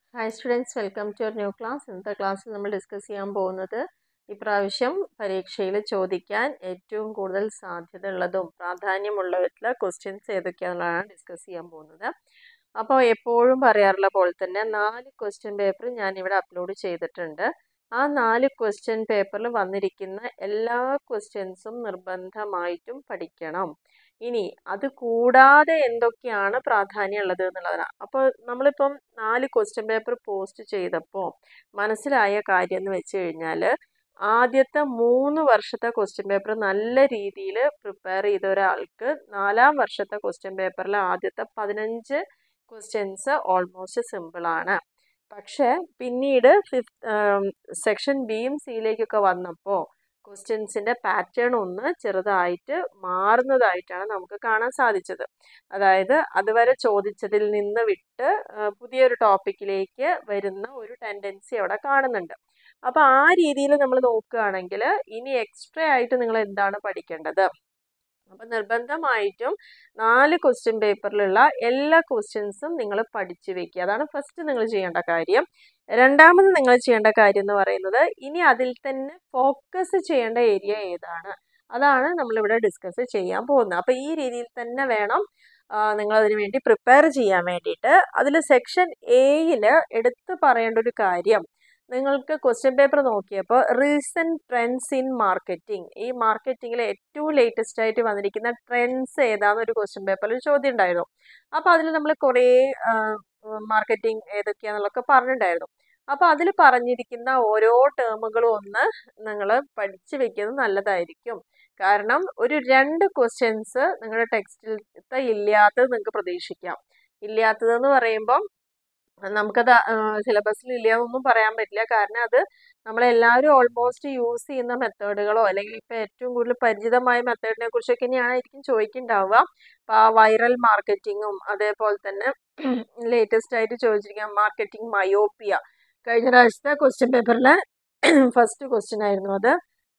Hi students welcome to your new class ഇന്നത്തെ ക്ലാസ്സിൽ നമ്മൾ ഡിസ്കസ് ചെയ്യാൻ പോകുന്നത് ഇപ്രാവശ്യം പരീക്ഷയിൽ ചോദിക്കാൻ ഏറ്റവും കൂടുതൽ സാധ്യത ഉള്ളതും പ്രാധാന്യമുള്ളതായിട്ടുള്ള ക്വസ്റ്റ്യൻസ് ഏതൊക്കെയാണെന്നുള്ളതാണ് ഡിസ്കസ് ചെയ്യാൻ പോകുന്നത് അപ്പോൾ എപ്പോഴും പറയാറുള്ള പോലെ തന്നെ നാല് ക്വസ്റ്റ്യൻ പേപ്പർ ഞാനിവിടെ അപ്ലോഡ് ചെയ്തിട്ടുണ്ട് ആ നാല് ക്വസ്റ്റ്യൻ പേപ്പറിൽ വന്നിരിക്കുന്ന എല്ലാ ക്വസ്റ്റ്യൻസും നിർബന്ധമായിട്ടും പഠിക്കണം ഇനി അത് കൂടാതെ എന്തൊക്കെയാണ് പ്രാധാന്യമുള്ളത് എന്നുള്ളതാണ് അപ്പോൾ നമ്മളിപ്പം നാല് ക്വസ്റ്റ്യൻ പേപ്പർ പോസ്റ്റ് ചെയ്തപ്പോൾ മനസ്സിലായ കാര്യം എന്ന് വെച്ച് കഴിഞ്ഞാൽ ആദ്യത്തെ മൂന്ന് വർഷത്തെ ക്വസ്റ്റ്യൻ പേപ്പർ നല്ല രീതിയിൽ പ്രിപ്പയർ ചെയ്ത ഒരാൾക്ക് നാലാം വർഷത്തെ ക്വസ്റ്റ്യൻ പേപ്പറിൽ ആദ്യത്തെ പതിനഞ്ച് ക്വസ്റ്റ്യൻസ് ഓൾമോസ്റ്റ് സിമ്പിളാണ് പക്ഷേ പിന്നീട് ഫിഫ്ത്ത് സെക്ഷൻ ബിയും സിയിലേക്കൊക്കെ വന്നപ്പോൾ ക്വസ്റ്റ്യൻസിൻ്റെ പാറ്റേൺ ഒന്ന് ചെറുതായിട്ട് മാറുന്നതായിട്ടാണ് നമുക്ക് കാണാൻ സാധിച്ചത് അതായത് അതുവരെ ചോദിച്ചതിൽ നിന്ന് വിട്ട് പുതിയൊരു ടോപ്പിക്കിലേക്ക് വരുന്ന ഒരു ടെൻഡൻസി അവിടെ കാണുന്നുണ്ട് അപ്പോൾ ആ രീതിയിൽ നമ്മൾ നോക്കുകയാണെങ്കിൽ ഇനി എക്സ്ട്രാ ആയിട്ട് നിങ്ങൾ എന്താണ് പഠിക്കേണ്ടത് അപ്പം നിർബന്ധമായിട്ടും നാല് ക്വസ്റ്റ്യൻ പേപ്പറിലുള്ള എല്ലാ ക്വസ്റ്റ്യൻസും നിങ്ങൾ പഠിച്ചു വെക്കുക അതാണ് ഫസ്റ്റ് നിങ്ങൾ ചെയ്യേണ്ട കാര്യം രണ്ടാമത് നിങ്ങൾ ചെയ്യേണ്ട കാര്യം എന്ന് പറയുന്നത് ഇനി അതിൽ തന്നെ ഫോക്കസ് ചെയ്യേണ്ട ഏരിയ ഏതാണ് അതാണ് നമ്മളിവിടെ ഡിസ്കസ് ചെയ്യാൻ പോകുന്നത് അപ്പോൾ ഈ രീതിയിൽ തന്നെ വേണം നിങ്ങൾ അതിന് വേണ്ടി പ്രിപ്പയർ ചെയ്യാൻ വേണ്ടിയിട്ട് അതിൽ സെക്ഷൻ എയിൽ എടുത്തു പറയേണ്ട ഒരു കാര്യം നിങ്ങൾക്ക് ക്വസ്റ്റ്യൻ പേപ്പർ നോക്കിയപ്പോൾ റീസെൻറ്റ് ട്രെൻഡ്സ് ഇൻ മാർക്കറ്റിംഗ് ഈ മാർക്കറ്റിങ്ങിൽ ഏറ്റവും ലേറ്റസ്റ്റ് ആയിട്ട് വന്നിരിക്കുന്ന ട്രെൻഡ്സ് ഏതാണെന്ന് ഒരു ക്വസ്റ്റ്യൻ പേപ്പറിൽ ചോദ്യം ഉണ്ടായിരുന്നു അപ്പോൾ അതിൽ നമ്മൾ കുറേ മാർക്കറ്റിംഗ് ഏതൊക്കെയാണെന്നുള്ളതൊക്കെ പറഞ്ഞിട്ടുണ്ടായിരുന്നു അപ്പോൾ അതിൽ പറഞ്ഞിരിക്കുന്ന ഓരോ ടേമുകളും ഒന്ന് നിങ്ങൾ പഠിച്ചു വെക്കുന്നത് നല്ലതായിരിക്കും കാരണം ഒരു രണ്ട് ക്വസ്റ്റ്യൻസ് നിങ്ങളുടെ ടെക്സ്റ്റിലത്തെ ഇല്ലാത്തത് നിങ്ങൾക്ക് പ്രതീക്ഷിക്കാം ഇല്ലാത്തതെന്ന് പറയുമ്പം നമുക്കത് സിലബസിൽ ഇല്ല എന്നൊന്നും പറയാൻ പറ്റില്ല കാരണം അത് നമ്മളെല്ലാവരും ഓൾമോസ്റ്റ് യൂസ് ചെയ്യുന്ന മെത്തേഡുകളോ അല്ലെങ്കിൽ ഇപ്പോൾ ഏറ്റവും കൂടുതൽ പരിചിതമായ മെത്തേഡിനെ കുറിച്ചൊക്കെ തന്നെയായിരിക്കും ചോദിക്കുന്നുണ്ടാവുക അപ്പോൾ ആ വൈറൽ മാർക്കറ്റിങ്ങും അതേപോലെ തന്നെ ലേറ്റസ്റ്റ് ആയിട്ട് ചോദിച്ചിരിക്കുന്ന മാർക്കറ്റിംഗ് മയോപ്പിയ കഴിഞ്ഞ പ്രാവശ്യത്തെ ക്വസ്റ്റ്യൻ പേപ്പറിലെ ഫസ്റ്റ് ക്വസ്റ്റ്യൻ ആയിരുന്നു അത്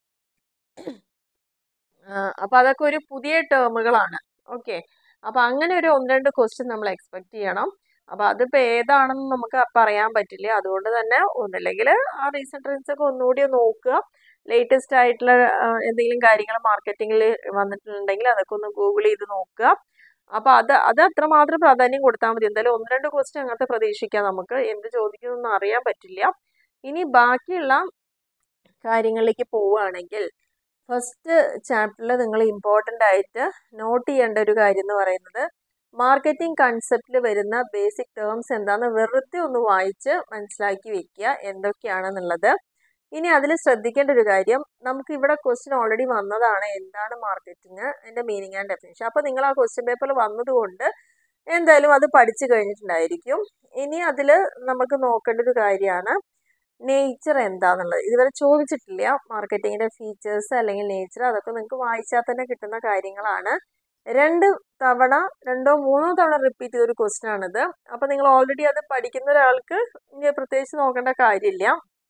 അപ്പോൾ അതൊക്കെ ഒരു പുതിയ ടേമുകളാണ് ഓക്കെ അപ്പോൾ അങ്ങനെ ഒരു ഒന്ന് രണ്ട് ക്വസ്റ്റ്യൻ നമ്മൾ എക്സ്പെക്ട് ചെയ്യണം അപ്പോൾ അതിപ്പോൾ ഏതാണെന്ന് നമുക്ക് പറയാൻ പറ്റില്ല അതുകൊണ്ട് തന്നെ ഒന്നില്ലെങ്കിൽ ആ റീസെൻറ്റ് ട്രെൻഡ്സ് ഒക്കെ ഒന്നുകൂടി നോക്കുക ലേറ്റസ്റ്റ് ആയിട്ടുള്ള എന്തെങ്കിലും കാര്യങ്ങൾ മാർക്കറ്റിങ്ങിൽ വന്നിട്ടുണ്ടെങ്കിൽ അതൊക്കെ ഒന്ന് ഗൂഗിൾ ചെയ്ത് നോക്കുക അപ്പോൾ അത് അത് അത്രമാത്രം പ്രാധാന്യം കൊടുത്താൽ മതി എന്തായാലും ഒന്ന് രണ്ട് ക്വസ്റ്റ്യൻ അങ്ങനത്തെ പ്രതീക്ഷിക്കാം നമുക്ക് എന്ത് ചോദിക്കുന്നൊന്നും അറിയാൻ പറ്റില്ല ഇനി ബാക്കിയുള്ള കാര്യങ്ങളിലേക്ക് പോവുകയാണെങ്കിൽ ഫസ്റ്റ് ചാപ്റ്ററിൽ നിങ്ങൾ ഇമ്പോർട്ടൻ്റ് ആയിട്ട് നോട്ട് ചെയ്യേണ്ട ഒരു കാര്യം എന്ന് പറയുന്നത് മാർക്കറ്റിംഗ് കൺസെപ്റ്റിൽ വരുന്ന ബേസിക് ടേംസ് എന്താണെന്ന് വെറുതെ ഒന്ന് വായിച്ച് മനസ്സിലാക്കി വെക്കുക എന്തൊക്കെയാണെന്നുള്ളത് ഇനി അതിൽ ശ്രദ്ധിക്കേണ്ട ഒരു കാര്യം നമുക്ക് ഇവിടെ ക്വസ്റ്റ്യൻ ഓൾറെഡി വന്നതാണ് എന്താണ് മാർക്കറ്റിംഗ് അതിൻ്റെ മീനിങ് ആൻഡ് ഡെഫിനേഷൻ അപ്പോൾ നിങ്ങൾ ആ ക്വസ്റ്റ്യൻ പേപ്പറിൽ വന്നതുകൊണ്ട് എന്തായാലും അത് പഠിച്ചു കഴിഞ്ഞിട്ടുണ്ടായിരിക്കും ഇനി അതിൽ നമുക്ക് നോക്കേണ്ട ഒരു കാര്യമാണ് നേച്ചർ എന്താണെന്നുള്ളത് ഇതുവരെ ചോദിച്ചിട്ടില്ല മാർക്കറ്റിങ്ങിൻ്റെ ഫീച്ചേഴ്സ് അല്ലെങ്കിൽ നേച്ചർ അതൊക്കെ നിങ്ങൾക്ക് വായിച്ചാൽ തന്നെ കിട്ടുന്ന കാര്യങ്ങളാണ് രണ്ട് തവണ രണ്ടോ മൂന്നോ തവണ റിപ്പീറ്റ് ചെയ്തൊരു ക്വസ്റ്റ്യൻ ആണിത് അപ്പോൾ നിങ്ങൾ ഓൾറെഡി അത് പഠിക്കുന്ന ഒരാൾക്ക് പ്രത്യേകിച്ച് നോക്കേണ്ട കാര്യമില്ല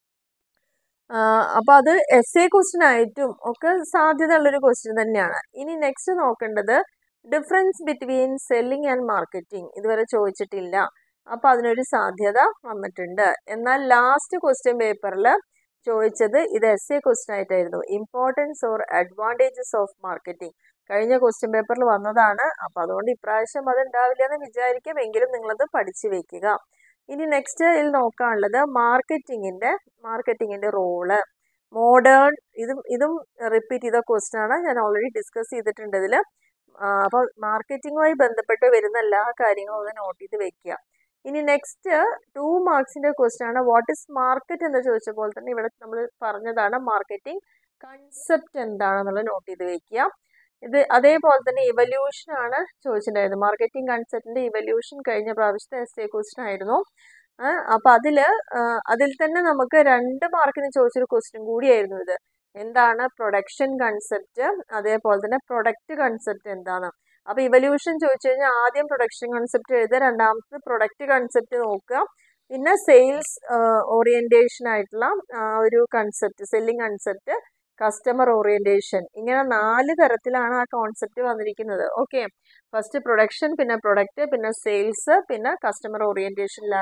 അപ്പോൾ അത് എസ് എ ക്വസ്റ്റ്യൻ ആയിട്ടും ഒക്കെ സാധ്യത ഉള്ളൊരു ക്വസ്റ്റ്യൻ തന്നെയാണ് ഇനി നെക്സ്റ്റ് നോക്കേണ്ടത് difference between selling and marketing ഇതുവരെ ചോദിച്ചിട്ടില്ല അപ്പോൾ അതിനൊരു സാധ്യത വന്നിട്ടുണ്ട് എന്നാൽ ലാസ്റ്റ് ക്വസ്റ്റ്യൻ പേപ്പറിൽ ചോദിച്ചത് ഇത് എസ് എ ക്വസ്റ്റ്യൻ ആയിട്ടായിരുന്നു importance or advantages of marketing കഴിഞ്ഞ ക്വസ്റ്റ്യൻ പേപ്പറിൽ വന്നതാണ് അപ്പോൾ അതുകൊണ്ട് ഇപ്രാവശ്യം അത് ഉണ്ടാവില്ല എന്ന് വിചാരിക്കാം എങ്കിലും നിങ്ങളത് പഠിച്ചു വെക്കുക ഇനി നെക്സ്റ്റ് ഇതിൽ നോക്കാനുള്ളത് മാർക്കറ്റിങ്ങിൻ്റെ മാർക്കറ്റിങ്ങിൻ്റെ റോള് മോഡേൺ ഇതും ഇതും റിപ്പീറ്റ് ചെയ്ത ക്വസ്റ്റ്യൻ ആണ് ഞാൻ ഓൾറെഡി ഡിസ്കസ് ചെയ്തിട്ടുണ്ട് ഇതിൽ അപ്പോൾ മാർക്കറ്റിങ്ങുമായി ബന്ധപ്പെട്ട് വരുന്ന എല്ലാ കാര്യങ്ങളും ഒന്ന് നോട്ട് ചെയ്ത് വെക്കുക ഇനി നെക്സ്റ്റ് ടു മാർക്സിൻ്റെ ക്വസ്റ്റ്യൻ ആണ് വാട്ട് ഇസ് മാർക്കറ്റ് എന്ന് ചോദിച്ച പോലെ തന്നെ ഇവിടെ നമ്മൾ പറഞ്ഞതാണ് മാർക്കറ്റിംഗ് കൺസെപ്റ്റ് എന്താണെന്നുള്ളത് നോട്ട് ചെയ്ത് വെക്കുക ഇത് അതേപോലെ തന്നെ ഇവല്യൂഷൻ ആണ് ചോദിച്ചിട്ടുണ്ടായിരുന്നത് മാർക്കറ്റിംഗ് കൺസെപ്റ്റിൻ്റെ ഇവല്യൂഷൻ കഴിഞ്ഞ പ്രാവശ്യത്തെ എസ് എ ക്വസ്റ്റ്യൻ ആയിരുന്നു അപ്പോൾ അതിൽ അതിൽ തന്നെ നമുക്ക് രണ്ട് മാർക്കിന് ചോദിച്ചൊരു ക്വസ്റ്റ്യൻ കൂടിയായിരുന്നു ഇത് എന്താണ് പ്രൊഡക്ഷൻ കൺസെപ്റ്റ് അതേപോലെ തന്നെ പ്രൊഡക്റ്റ് കൺസെപ്റ്റ് എന്താണ് അപ്പോൾ ഇവല്യൂഷൻ ചോദിച്ചു കഴിഞ്ഞാൽ ആദ്യം പ്രൊഡക്ഷൻ കൺസെപ്റ്റ് എഴുതുക രണ്ടാമത്തെ പ്രൊഡക്റ്റ് കൺസെപ്റ്റ് നോക്കുക പിന്നെ സെയിൽസ് ഓറിയൻറ്റേഷൻ ആയിട്ടുള്ള ഒരു concept selling concept customer orientation ഇങ്ങനെ നാല് തരത്തിലാണ് ആ കോൺസെപ്റ്റ് വന്നിരിക്കുന്നത് ഓക്കെ ഫസ്റ്റ് പ്രൊഡക്ഷൻ പിന്നെ പ്രൊഡക്റ്റ് പിന്നെ സെയിൽസ് പിന്നെ കസ്റ്റമർ ഓറിയൻറ്റേഷനിലാണ്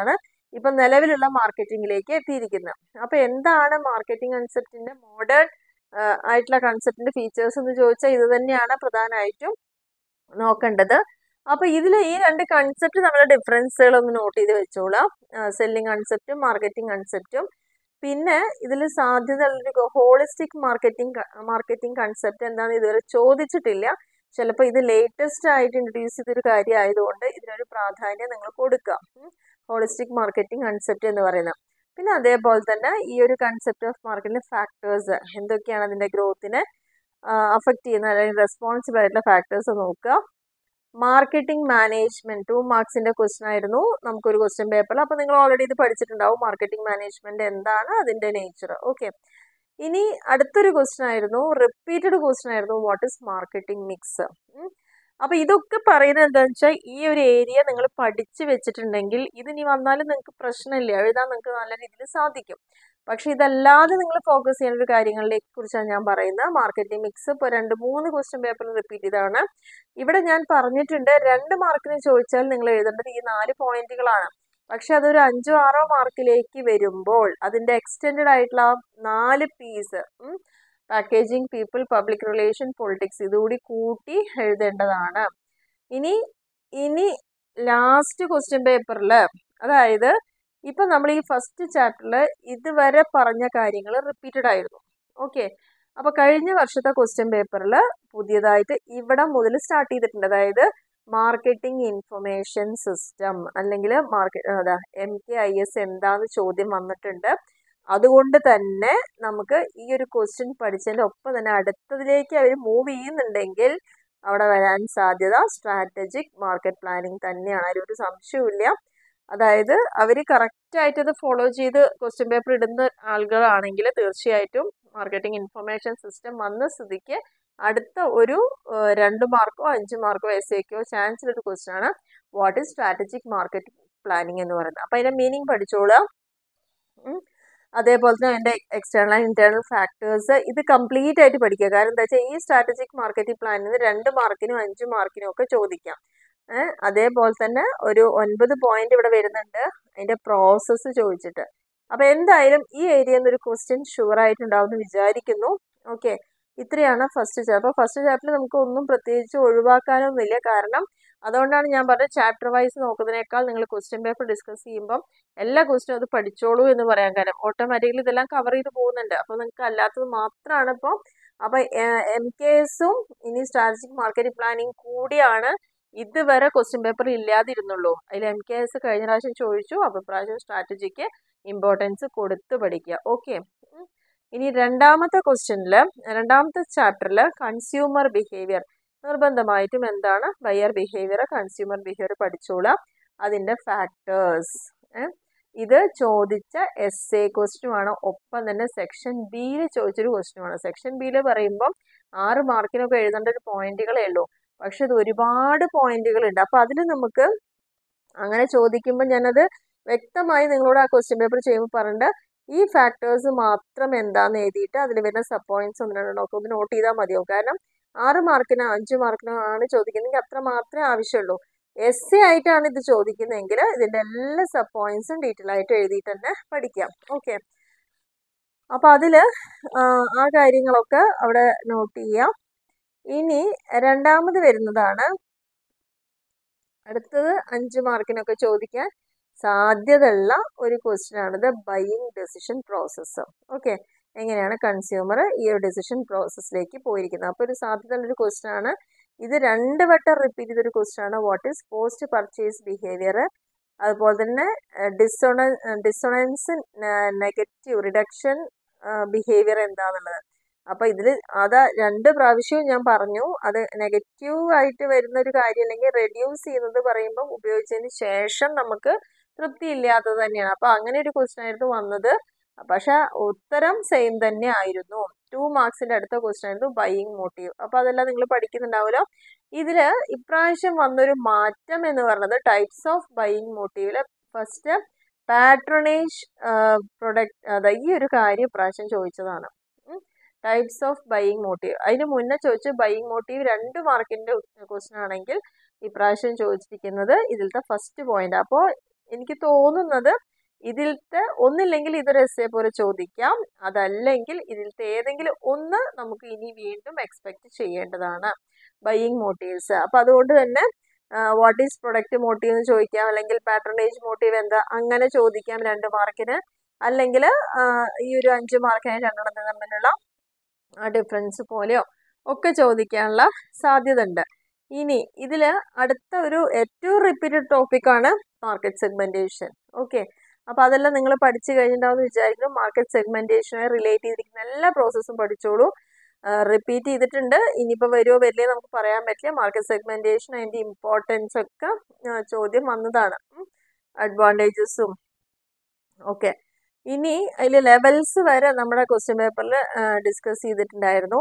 ഇപ്പം നിലവിലുള്ള മാർക്കറ്റിങ്ങിലേക്ക് എത്തിയിരിക്കുന്നത് അപ്പോൾ എന്താണ് മാർക്കറ്റിംഗ് കൺസെപ്റ്റിൻ്റെ മോഡേൺ ആയിട്ടുള്ള കൺസെപ്റ്റിൻ്റെ ഫീച്ചേഴ്സ് എന്ന് ചോദിച്ചാൽ ഇത് തന്നെയാണ് പ്രധാനമായിട്ടും നോക്കേണ്ടത് അപ്പോൾ ഇതിൽ ഈ രണ്ട് കൺസെപ്റ്റ് തമ്മിലുള്ള ഡിഫറൻസുകൾ ഒന്ന് നോട്ട് ചെയ്ത് വെച്ചോളാം സെല്ലിംഗ് കൺസെപ്റ്റും മാർക്കറ്റിംഗ് കൺസെപ്റ്റും പിന്നെ ഇതിൽ സാധ്യതയുള്ളൊരു ഹോളിസ്റ്റിക് മാർക്കറ്റിംഗ് മാർക്കറ്റിംഗ് കൺസെപ്റ്റ് എന്താണെന്ന് ഇതുവരെ ചോദിച്ചിട്ടില്ല ചിലപ്പോൾ ഇത് ലേറ്റസ്റ്റ് ആയിട്ട് ഇൻട്രൊഡ്യൂസ് ചെയ്തൊരു കാര്യം ആയതുകൊണ്ട് ഇതിനൊരു പ്രാധാന്യം നിങ്ങൾ കൊടുക്കുക ഹോളിസ്റ്റിക് മാർക്കറ്റിംഗ് കൺസെപ്റ്റ് എന്ന് പറയുന്നത് പിന്നെ അതേപോലെ തന്നെ ഈ ഒരു കൺസെപ്റ്റ് ഓഫ് മാർക്കറ്റിലെ ഫാക്ടേഴ്സ് എന്തൊക്കെയാണ് അതിൻ്റെ ഗ്രോത്തിനെ അഫക്റ്റ് ചെയ്യുന്ന അല്ലെങ്കിൽ റെസ്പോൺസിബിൾ ആയിട്ടുള്ള ഫാക്ടേഴ്സ് നോക്കുക മാർക്കറ്റിംഗ് മാനേജ്മെന്റ് ടു മാർക്സിന്റെ ക്വസ്റ്റൻ ആയിരുന്നു നമുക്കൊരു ക്വസ്റ്റ്യൻ പേപ്പറിൽ അപ്പോൾ നിങ്ങൾ ഓൾറെഡി ഇത് പഠിച്ചിട്ടുണ്ടാവും മാർക്കറ്റിംഗ് മാനേജ്മെന്റ് എന്താണ് അതിന്റെ നേച്ചർ ഓക്കെ ഇനി അടുത്തൊരു ക്വസ്റ്റൻ ആയിരുന്നു റിപ്പീറ്റഡ് ക്വസ്റ്റൻ ആയിരുന്നു വാട്ട് ഇസ് മാർക്കറ്റിംഗ് മിക്സ് അപ്പോൾ ഇതൊക്കെ പറയുന്നത് എന്താണെന്ന് വെച്ചാൽ ഈ ഒരു ഏരിയ നിങ്ങൾ പഠിച്ചു വെച്ചിട്ടുണ്ടെങ്കിൽ ഇതിനി വന്നാലും നിങ്ങൾക്ക് പ്രശ്നമില്ല എഴുതാൻ നിങ്ങൾക്ക് നല്ല രീതിയിൽ സാധിക്കും പക്ഷെ ഇതല്ലാതെ നിങ്ങൾ ഫോക്കസ് ചെയ്യുന്ന ഒരു കാര്യങ്ങളെ കുറിച്ചാണ് ഞാൻ പറയുന്നത് മാർക്കറ്റിംഗ് മിക്സ് ഇപ്പോൾ രണ്ട് മൂന്ന് ക്വസ്റ്റ്യൻ പേപ്പറിൽ റിപ്പീറ്റ് ചെയ്താണ് ഇവിടെ ഞാൻ പറഞ്ഞിട്ടുണ്ട് രണ്ട് മാർക്കിന് ചോദിച്ചാൽ നിങ്ങൾ എഴുതേണ്ടത് ഈ നാല് പോയിന്റുകളാണ് പക്ഷെ അതൊരു അഞ്ചോ ആറോ മാർക്കിലേക്ക് വരുമ്പോൾ അതിൻ്റെ എക്സ്റ്റെൻഡ് ആയിട്ടുള്ള ആ നാല് P's packaging people public relation politics ഇതുകൂടി കൂട്ടി എഴുതേണ്ടതാണ് ഇനി ഇനി ലാസ്റ്റ് ക്വസ്റ്റ്യൻ പേപ്പറിൽ അതായത് ഇപ്പം നമ്മൾ ഈ ഫസ്റ്റ് ചാപ്റ്ററിൽ ഇതുവരെ പറഞ്ഞ കാര്യങ്ങൾ റിപ്പീറ്റഡ് ആയിരുന്നു ഓക്കെ അപ്പോൾ കഴിഞ്ഞ വർഷത്തെ ക്വസ്റ്റ്യൻ പേപ്പറിൽ പുതിയതായിട്ട് ഇവിടെ മുതൽ സ്റ്റാർട്ട് ചെയ്തിട്ടുണ്ട് അതായത് മാർക്കറ്റിംഗ് ഇൻഫർമേഷൻ സിസ്റ്റം അല്ലെങ്കിൽ മാർക്കറ്റ് അതാ എം കെ ഐ എസ് എന്താന്ന് ചോദ്യം വന്നിട്ടുണ്ട് അതുകൊണ്ട് തന്നെ നമുക്ക് ഈ ഒരു ക്വസ്റ്റ്യൻ പഠിച്ചതിൻ്റെ ഒപ്പം തന്നെ അടുത്തതിലേക്ക് അവർ മൂവ് ചെയ്യുന്നുണ്ടെങ്കിൽ അവിടെ വരാൻ സാധ്യത സ്ട്രാറ്റജിക് മാർക്കറ്റ് പ്ലാനിങ് തന്നെയാണ് അതിലൊരു സംശയമില്ല അതായത് അവർ കറക്റ്റായിട്ട് അത് ഫോളോ ചെയ്ത് ക്വസ്റ്റ്യൻ പേപ്പർ ഇടുന്ന ആളുകളാണെങ്കിൽ തീർച്ചയായിട്ടും മാർക്കറ്റിംഗ് ഇൻഫർമേഷൻ സിസ്റ്റം വന്ന സ്ഥിതിക്ക് അടുത്ത ഒരു രണ്ട് മാർക്കോ അഞ്ച് മാർക്കോ എസ് എക്കോ ചാൻസ് ഒരു ക്വസ്റ്റ്യൻ ആണ് what is strategic market planning എന്ന് പറയുന്നത് അപ്പോൾ അതിൻ്റെ മീനിങ് പഠിച്ചോളുക അതേപോലെ തന്നെ അതിൻ്റെ എക്സ്റ്റേണൽ ആൻഡ് ഇന്റേണൽ ഫാക്ടേഴ്സ് ഇത് കംപ്ലീറ്റ് ആയിട്ട് പഠിക്കുക കാരണം എന്താ വെച്ചാൽ ഈ സ്ട്രാറ്റജിക് മാർക്കറ്റിംഗ് പ്ലാനിന് രണ്ട് മാർക്കിനും അഞ്ച് മാർക്കിനും ഒക്കെ ചോദിക്കാം അതേപോലെ തന്നെ ഒരു ഒൻപത് പോയിന്റ് ഇവിടെ വരുന്നുണ്ട് അതിൻ്റെ പ്രോസസ്സ് ചോദിച്ചിട്ട് അപ്പോൾ എന്തായാലും ഈ ഏരിയയിൽ നിന്ന് ഒരു ക്വസ്റ്റ്യൻ ഷുവർ ആയിട്ടുണ്ടാവും എന്ന് വിചാരിക്കുന്നു ഓക്കെ ഇത്രയാണ് ഫസ്റ്റ് ചാപ്റ്റർ അപ്പോൾ ഫസ്റ്റ് ചാപ്റ്റർ നമുക്ക് ഒന്നും പ്രത്യേകിച്ച് ഒഴിവാക്കാനൊന്നുമില്ല കാരണം അതുകൊണ്ടാണ് ഞാൻ പറഞ്ഞത് ചാപ്റ്റർ വൈസ് നോക്കുന്നതിനേക്കാൾ നിങ്ങൾ ക്വസ്റ്റ്യൻ പേപ്പർ ഡിസ്കസ് ചെയ്യുമ്പം എല്ലാ ക്വസ്റ്റ്യനും അത് പഠിച്ചോളൂ എന്ന് പറയാൻ കാരണം ഓട്ടോമാറ്റിക്കലി ഇതെല്ലാം കവർ ചെയ്ത് പോകുന്നുണ്ട് അപ്പോൾ നിങ്ങൾക്ക് അല്ലാത്തത് മാത്രമാണ് ഇപ്പോൾ അപ്പോൾ എം കെ എസും ഇനി സ്ട്രാറ്റജിക് മാർക്കറ്റിംഗ് പ്ലാനിങ് കൂടിയാണ് ഇതുവരെ ക്വസ്റ്റ്യൻ പേപ്പർ ഇല്ലാതിരുന്നുള്ളൂ അതിൽ എം കെ എസ് കഴിഞ്ഞ പ്രാവശ്യം ചോദിച്ചു അപ്പോൾ പ്രാവശ്യം സ്ട്രാറ്റജിക്ക് ഇമ്പോർട്ടൻസ് കൊടുത്ത് പഠിക്കുക ഓക്കെ ഇനി രണ്ടാമത്തെ ക്വസ്റ്റ്യനിൽ രണ്ടാമത്തെ ചാപ്റ്ററിൽ കൺസ്യൂമർ ബിഹേവിയർ നിർബന്ധമായിട്ടും എന്താണ് ബയർ ബിഹേവിയർ കൺസ്യൂമർ ബിഹേവിയർ പഠിച്ചോളാം അതിൻ്റെ ഫാക്ടേഴ്സ് ഇത് ചോദിച്ച എസ് എ ക്വസ്റ്റ്യനുമാണ് ഒപ്പം തന്നെ സെക്ഷൻ ബിയിൽ ചോദിച്ചൊരു ക്വസ്റ്റ്യനുമാണ് സെക്ഷൻ ബിയിൽ പറയുമ്പം ആറ് മാർക്കിനൊക്കെ എഴുതേണ്ട ഒരു പോയിന്റുകളേ ഉള്ളൂ പക്ഷെ ഇത് ഒരുപാട് പോയിന്റുകൾ ഉണ്ട് അപ്പോൾ അതിൽ നമുക്ക് അങ്ങനെ ചോദിക്കുമ്പോൾ ഞാനത് വ്യക്തമായി നിങ്ങളോട് ആ ക്വസ്റ്റ്യൻ പേപ്പർ ചെയ്യുമ്പോൾ പറഞ്ഞിട്ട് ഈ ഫാക്ടേഴ്സ് മാത്രം എന്താണെന്ന് എഴുതിയിട്ട് അതിൽ വരുന്ന സബ് പോയിന്റ്സ് ഒന്ന് രണ്ടെണ്ണമൊക്കെ ഒന്ന് നോട്ട് ചെയ്താൽ മതിയാവും കാരണം ആറ് മാർക്കിനോ അഞ്ച് മാർക്കിനോ ആണ് ചോദിക്കുന്നതെങ്കിൽ അത്ര മാത്രമേ ആവശ്യമുള്ളൂ എസ് എ ആയിട്ടാണ് ഇത് ചോദിക്കുന്നതെങ്കിൽ ഇതിൻ്റെ എല്ലാ സബ് പോയിന്റ്സും ഡീറ്റെയിൽ ആയിട്ട് എഴുതിയിട്ട് തന്നെ പഠിക്കാം ഓക്കെ അപ്പോൾ അതിൽ ആ കാര്യങ്ങളൊക്കെ അവിടെ നോട്ട് ചെയ്യാം ഇനി രണ്ടാമത് വരുന്നതാണ് അടുത്തത് അഞ്ച് മാർക്കിനൊക്കെ ചോദിക്കാൻ സാധ്യതയുള്ള ഒരു ക്വസ്റ്റ്യൻ ആണിത് ബൈയിങ് ഡെസിഷൻ പ്രോസസ്സ് ഓക്കെ എങ്ങനെയാണ് കൺസ്യൂമർ ഈ ഒരു ഡെസിഷൻ പ്രോസസ്സിലേക്ക് പോയിരിക്കുന്നത് അപ്പോൾ ഒരു സാധ്യതയുള്ള ഒരു ക്വസ്റ്റ്യൻ ആണ് ഇത് രണ്ട് വട്ടം റിപ്പീറ്റ് ചെയ്തൊരു ക്വസ്റ്റ്യൻ ആണ് what is post purchase behaviour അതുപോലെ തന്നെ ഡിസോണ ഡിസോണൻസ് നെഗറ്റീവ് റിഡക്ഷൻ ബിഹേവിയർ എന്താണെന്നുള്ളത് അപ്പോൾ ഇതിൽ അത് രണ്ട് പ്രാവശ്യവും ഞാൻ പറഞ്ഞു അത് നെഗറ്റീവ് ആയിട്ട് വരുന്ന ഒരു കാര്യം അല്ലെങ്കിൽ റെഡ്യൂസ് ചെയ്യുന്നത് പറയുമ്പോൾ ഉപയോഗിച്ചതിന് ശേഷം നമുക്ക് തൃപ്തി ഇല്ലാത്തത് തന്നെയാണ് അപ്പോൾ അങ്ങനെ ഒരു ക്വസ്റ്റ്യൻ ആയിരുന്നു വന്നത് പക്ഷെ ഉത്തരം സെയിം തന്നെ ആയിരുന്നു ടു മാർക്സിന്റെ അടുത്ത ക്വസ്റ്റ്യൻ ആയിരുന്നു ബൈയിങ് മോട്ടീവ് അപ്പോൾ അതെല്ലാം നിങ്ങൾ പഠിക്കുന്നുണ്ടാവുമല്ലോ ഇതിൽ ഇപ്രാവശ്യം വന്നൊരു മാറ്റം എന്ന് പറയുന്നത് ടൈപ്സ് ഓഫ് ബൈയിങ് മോട്ടീവിൽ ഫസ്റ്റ് പാട്രണേജ് പ്രൊഡക്റ്റ് അതായത് ഈ ഒരു കാര്യം ഇപ്രാവശ്യം ചോദിച്ചതാണ് ടൈപ്സ് ഓഫ് ബൈയിങ് മോട്ടീവ് അതിന് മുന്നേ ചോദിച്ച ബൈയിങ് മോട്ടീവ് രണ്ട് മാർക്കിന്റെ ക്വസ്റ്റ്യൻ ആണെങ്കിൽ ഇപ്രാവശ്യം ചോദിച്ചിരിക്കുന്നത് ഇതിലത്തെ ഫസ്റ്റ് പോയിന്റ് അപ്പോൾ എനിക്ക് തോന്നുന്നത് ഇതിലത്തെ ഒന്നില്ലെങ്കിൽ ഇതൊരു എസ് എ പോലെ ചോദിക്കാം അതല്ലെങ്കിൽ ഇതിലത്തെ ഏതെങ്കിലും ഒന്ന് നമുക്ക് ഇനി വീണ്ടും എക്സ്പെക്ട് ചെയ്യേണ്ടതാണ് ബൈയിങ് മോട്ടീവ്സ് അപ്പം അതുകൊണ്ട് തന്നെ വാട്ട് ഈസ് പ്രൊഡക്റ്റ് മോട്ടീവ് എന്ന് ചോദിക്കാം അല്ലെങ്കിൽ പാട്രണേജ് മോട്ടീവ് എന്താ അങ്ങനെ ചോദിക്കാം രണ്ട് മാർക്കിന് അല്ലെങ്കിൽ ഈ ഒരു അഞ്ച് മാർക്കിന് രണ്ടെണ്ണത്തിന് തമ്മിലുള്ള ആ ഡിഫറൻസ് പോലെയോ ഒക്കെ ചോദിക്കാനുള്ള സാധ്യത ഉണ്ട് ഇനി ഇതിൽ അടുത്ത ഒരു ഏറ്റവും റിപ്പീറ്റഡ് ടോപ്പിക്കാണ് മാർക്കറ്റ് സെഗ്മെന്റേഷൻ ഓക്കെ അപ്പോൾ അതെല്ലാം നിങ്ങൾ പഠിച്ചു കഴിഞ്ഞിട്ടുണ്ടാവും വിചാരിക്കുന്നു മാർക്കറ്റ് സെഗ്മെന്റേഷനെ റിലേറ്റ് ചെയ്തിരിക്കുന്ന എല്ലാ പ്രോസസ്സും പഠിച്ചോളൂ റിപ്പീറ്റ് ചെയ്തിട്ടുണ്ട് ഇനിയിപ്പോൾ വരുമോ വരില്ലേ നമുക്ക് പറയാൻ പറ്റില്ല മാർക്കറ്റ് സെഗ്മെന്റേഷൻ അതിൻ്റെ ഇമ്പോർട്ടൻസ് ഒക്കെ ആ, ചോദ്യം വന്നതാണ് അഡ്വാൻറ്റേജസും ഓക്കെ ഇനി അതിൽ ലെവൽസ് വരെ നമ്മുടെ ക്വസ്റ്റ്യൻ പേപ്പറിൽ ഡിസ്കസ് ചെയ്തിട്ടുണ്ടായിരുന്നു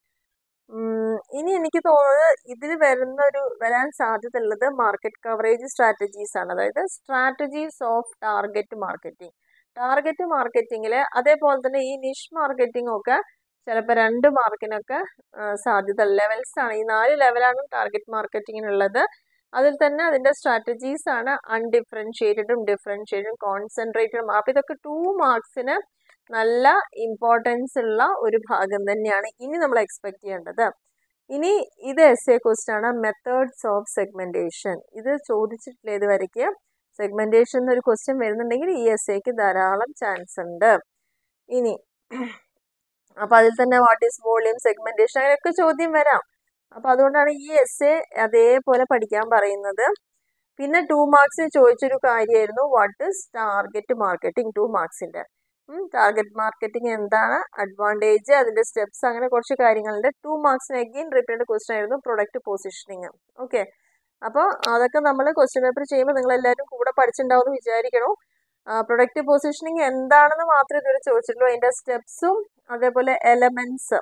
ഉം, ഇനി എനിക്ക് തോന്നുന്നത് ഇതിൽ വരുന്ന ഒരു വരാൻ സാധ്യതയുള്ളത് മാർക്കറ്റ് കവറേജ് സ്ട്രാറ്റജീസ് ആണ് അതായത് strategies of target marketing target മാർക്കറ്റിങ്ങിൽ അതേപോലെ തന്നെ ഈ നിഷ് മാർക്കറ്റിംഗ് ഒക്കെ ചിലപ്പോൾ രണ്ട് മാർക്കിനൊക്കെ സാധ്യത ലെവൽസ് ആണ് ഈ നാല് ലെവലാണ് ടാർഗറ്റ് മാർക്കറ്റിങ്ങിനുള്ളത് അതിൽ തന്നെ അതിൻ്റെ സ്ട്രാറ്റജീസ് ആണ് അൺഡിഫറൻഷിയേറ്റഡും ഡിഫറൻഷിയേറ്റഡും കോൺസെൻട്രേറ്റഡും അപ്പോൾ ഇതൊക്കെ ടു മാർക്സിന് നല്ല ഇമ്പോർട്ടൻസ് ഉള്ള ഒരു ഭാഗം തന്നെയാണ് ഇനി നമ്മൾ എക്സ്പെക്ട് ചെയ്യേണ്ടത് ഇനി ഇത് എസ് എ ക്വസ്റ്റ് ആണ് മെത്തേഡ്സ് ഓഫ് സെഗ്മെന്റേഷൻ ഇത് ചോദിച്ചിട്ടില്ല ഇതുവരയ്ക്ക് സെഗ്മെന്റേഷൻ എന്നൊരു ക്വസ്റ്റ്യൻ വരുന്നുണ്ടെങ്കിൽ ഈ എസ് എക്ക് ധാരാളം ചാൻസ് ഉണ്ട് ഇനി അപ്പോൾ അതിൽ തന്നെ വാട്ട് ഈസ് വോളിയം സെഗ്മെന്റേഷൻ അങ്ങനെയൊക്കെ ചോദ്യം വരാം അപ്പോൾ അതുകൊണ്ടാണ് ഈ എസ് എ അതേപോലെ പഠിക്കാൻ പറയുന്നത് പിന്നെ ടു മാർക്സിന് ചോദിച്ചൊരു കാര്യമായിരുന്നു what is target marketing two മാർക്സിൻ്റെ ടാർഗറ്റ് മാർക്കറ്റിംഗ് എന്താണ് അഡ്വാൻറ്റേജ് അതിൻ്റെ സ്റ്റെപ്സ് അങ്ങനെ കുറച്ച് കാര്യങ്ങളുണ്ട് ടു മാർക്സിന് അഗെയിൻ റിപ്പീറ്റഡ് ക്വസ്റ്റൻ ആയിരുന്നു പ്രൊഡക്റ്റ് പൊസിഷനിങ് ഓക്കെ അപ്പോൾ അതൊക്കെ നമ്മൾ ക്വസ്റ്റ്യൻ പേപ്പർ ചെയ്യുമ്പോൾ നിങ്ങൾ എല്ലാവരും കൂടെ പഠിച്ചിട്ടുണ്ടാവും എന്ന് വിചാരിക്കണം പ്രൊഡക്റ്റ് പൊസിഷനിങ് എന്താണെന്ന് മാത്രമേ ഇതുവരെ ചോദിച്ചിട്ടുള്ളൂ അതിൻ്റെ സ്റ്റെപ്സും അതേപോലെ എലമെൻസ്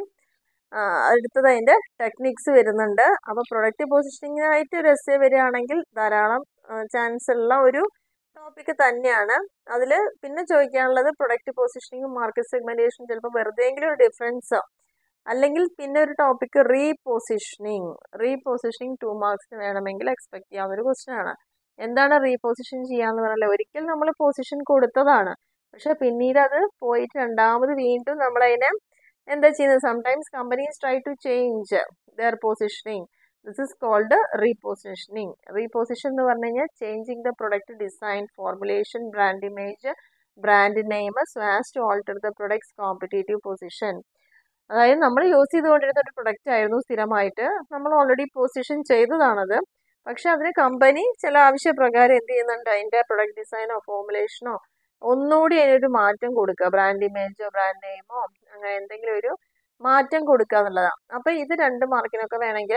അടുത്തത് അതിൻ്റെ ടെക്നിക്സ് വരുന്നുണ്ട് അപ്പോൾ പ്രൊഡക്റ്റ് പൊസിഷനിങ്ങിനായിട്ട് ഒരു എസ് എ വരികയാണെങ്കിൽ ധാരാളം ചാൻസ് ഉള്ള ഒരു ടോപ്പിക്ക് തന്നെയാണ് അതിൽ പിന്നെ ചോദിക്കാനുള്ളത് പ്രൊഡക്റ്റ് പൊസിഷനിങ്ങും മാർക്കറ്റ് സെഗ്മെന്റേഷൻ ചിലപ്പോൾ വെറുതെയെങ്കിലും ഒരു ഡിഫറൻസ് അല്ലെങ്കിൽ പിന്നെ ഒരു ടോപ്പിക്ക് റീപൊസിഷനിങ് റീപൊസിഷനിങ് ടു മാർക്സിന് വേണമെങ്കിൽ എക്സ്പെക്ട് ചെയ്യാവുന്ന ഒരു ക്വസ്റ്റ്യൻ ആണ് എന്താണ് റീപൊസിഷൻ ചെയ്യാന്ന് പറഞ്ഞാൽ ഒരിക്കൽ നമ്മൾ പൊസിഷൻ കൊടുത്തതാണ് പക്ഷെ പിന്നീട് അത് പോയിട്ട് രണ്ടാമത് വീണ്ടും നമ്മളതിനെ എന്താ ചെയ്യുന്നത് sometimes companies try to change their positioning this is called repositioning reposition എന്ന് പറഞ്ഞു കഴിഞ്ഞാൽ changing the product design formulation brand image brand name so as to alter the product's competitive position അതായത് നമ്മൾ യൂസ് ചെയ്തുകൊണ്ടിരുന്ന ഒരു പ്രൊഡക്റ്റ് ആയിരുന്നു സ്ഥിരമായിട്ട് നമ്മൾ ഓൾറെഡി പൊസിഷൻ ചെയ്തതാണത് പക്ഷെ അതിന് കമ്പനി ചില ആവശ്യപ്രകാരം എന്ത് ചെയ്യുന്നുണ്ട് അതിൻ്റെ പ്രൊഡക്റ്റ് ഡിസൈനോ ഫോർമുലേഷനോ ഒന്നുകൂടി അതിനൊരു മാറ്റം കൊടുക്കുക ബ്രാൻഡ് ഇമേജോ ബ്രാൻഡ് നെയിമോ അങ്ങനെ എന്തെങ്കിലും ഒരു മാറ്റം കൊടുക്കുക എന്നുള്ളതാണ് അപ്പോൾ ഇത് രണ്ട് മാർക്കിനൊക്കെ വേണമെങ്കിൽ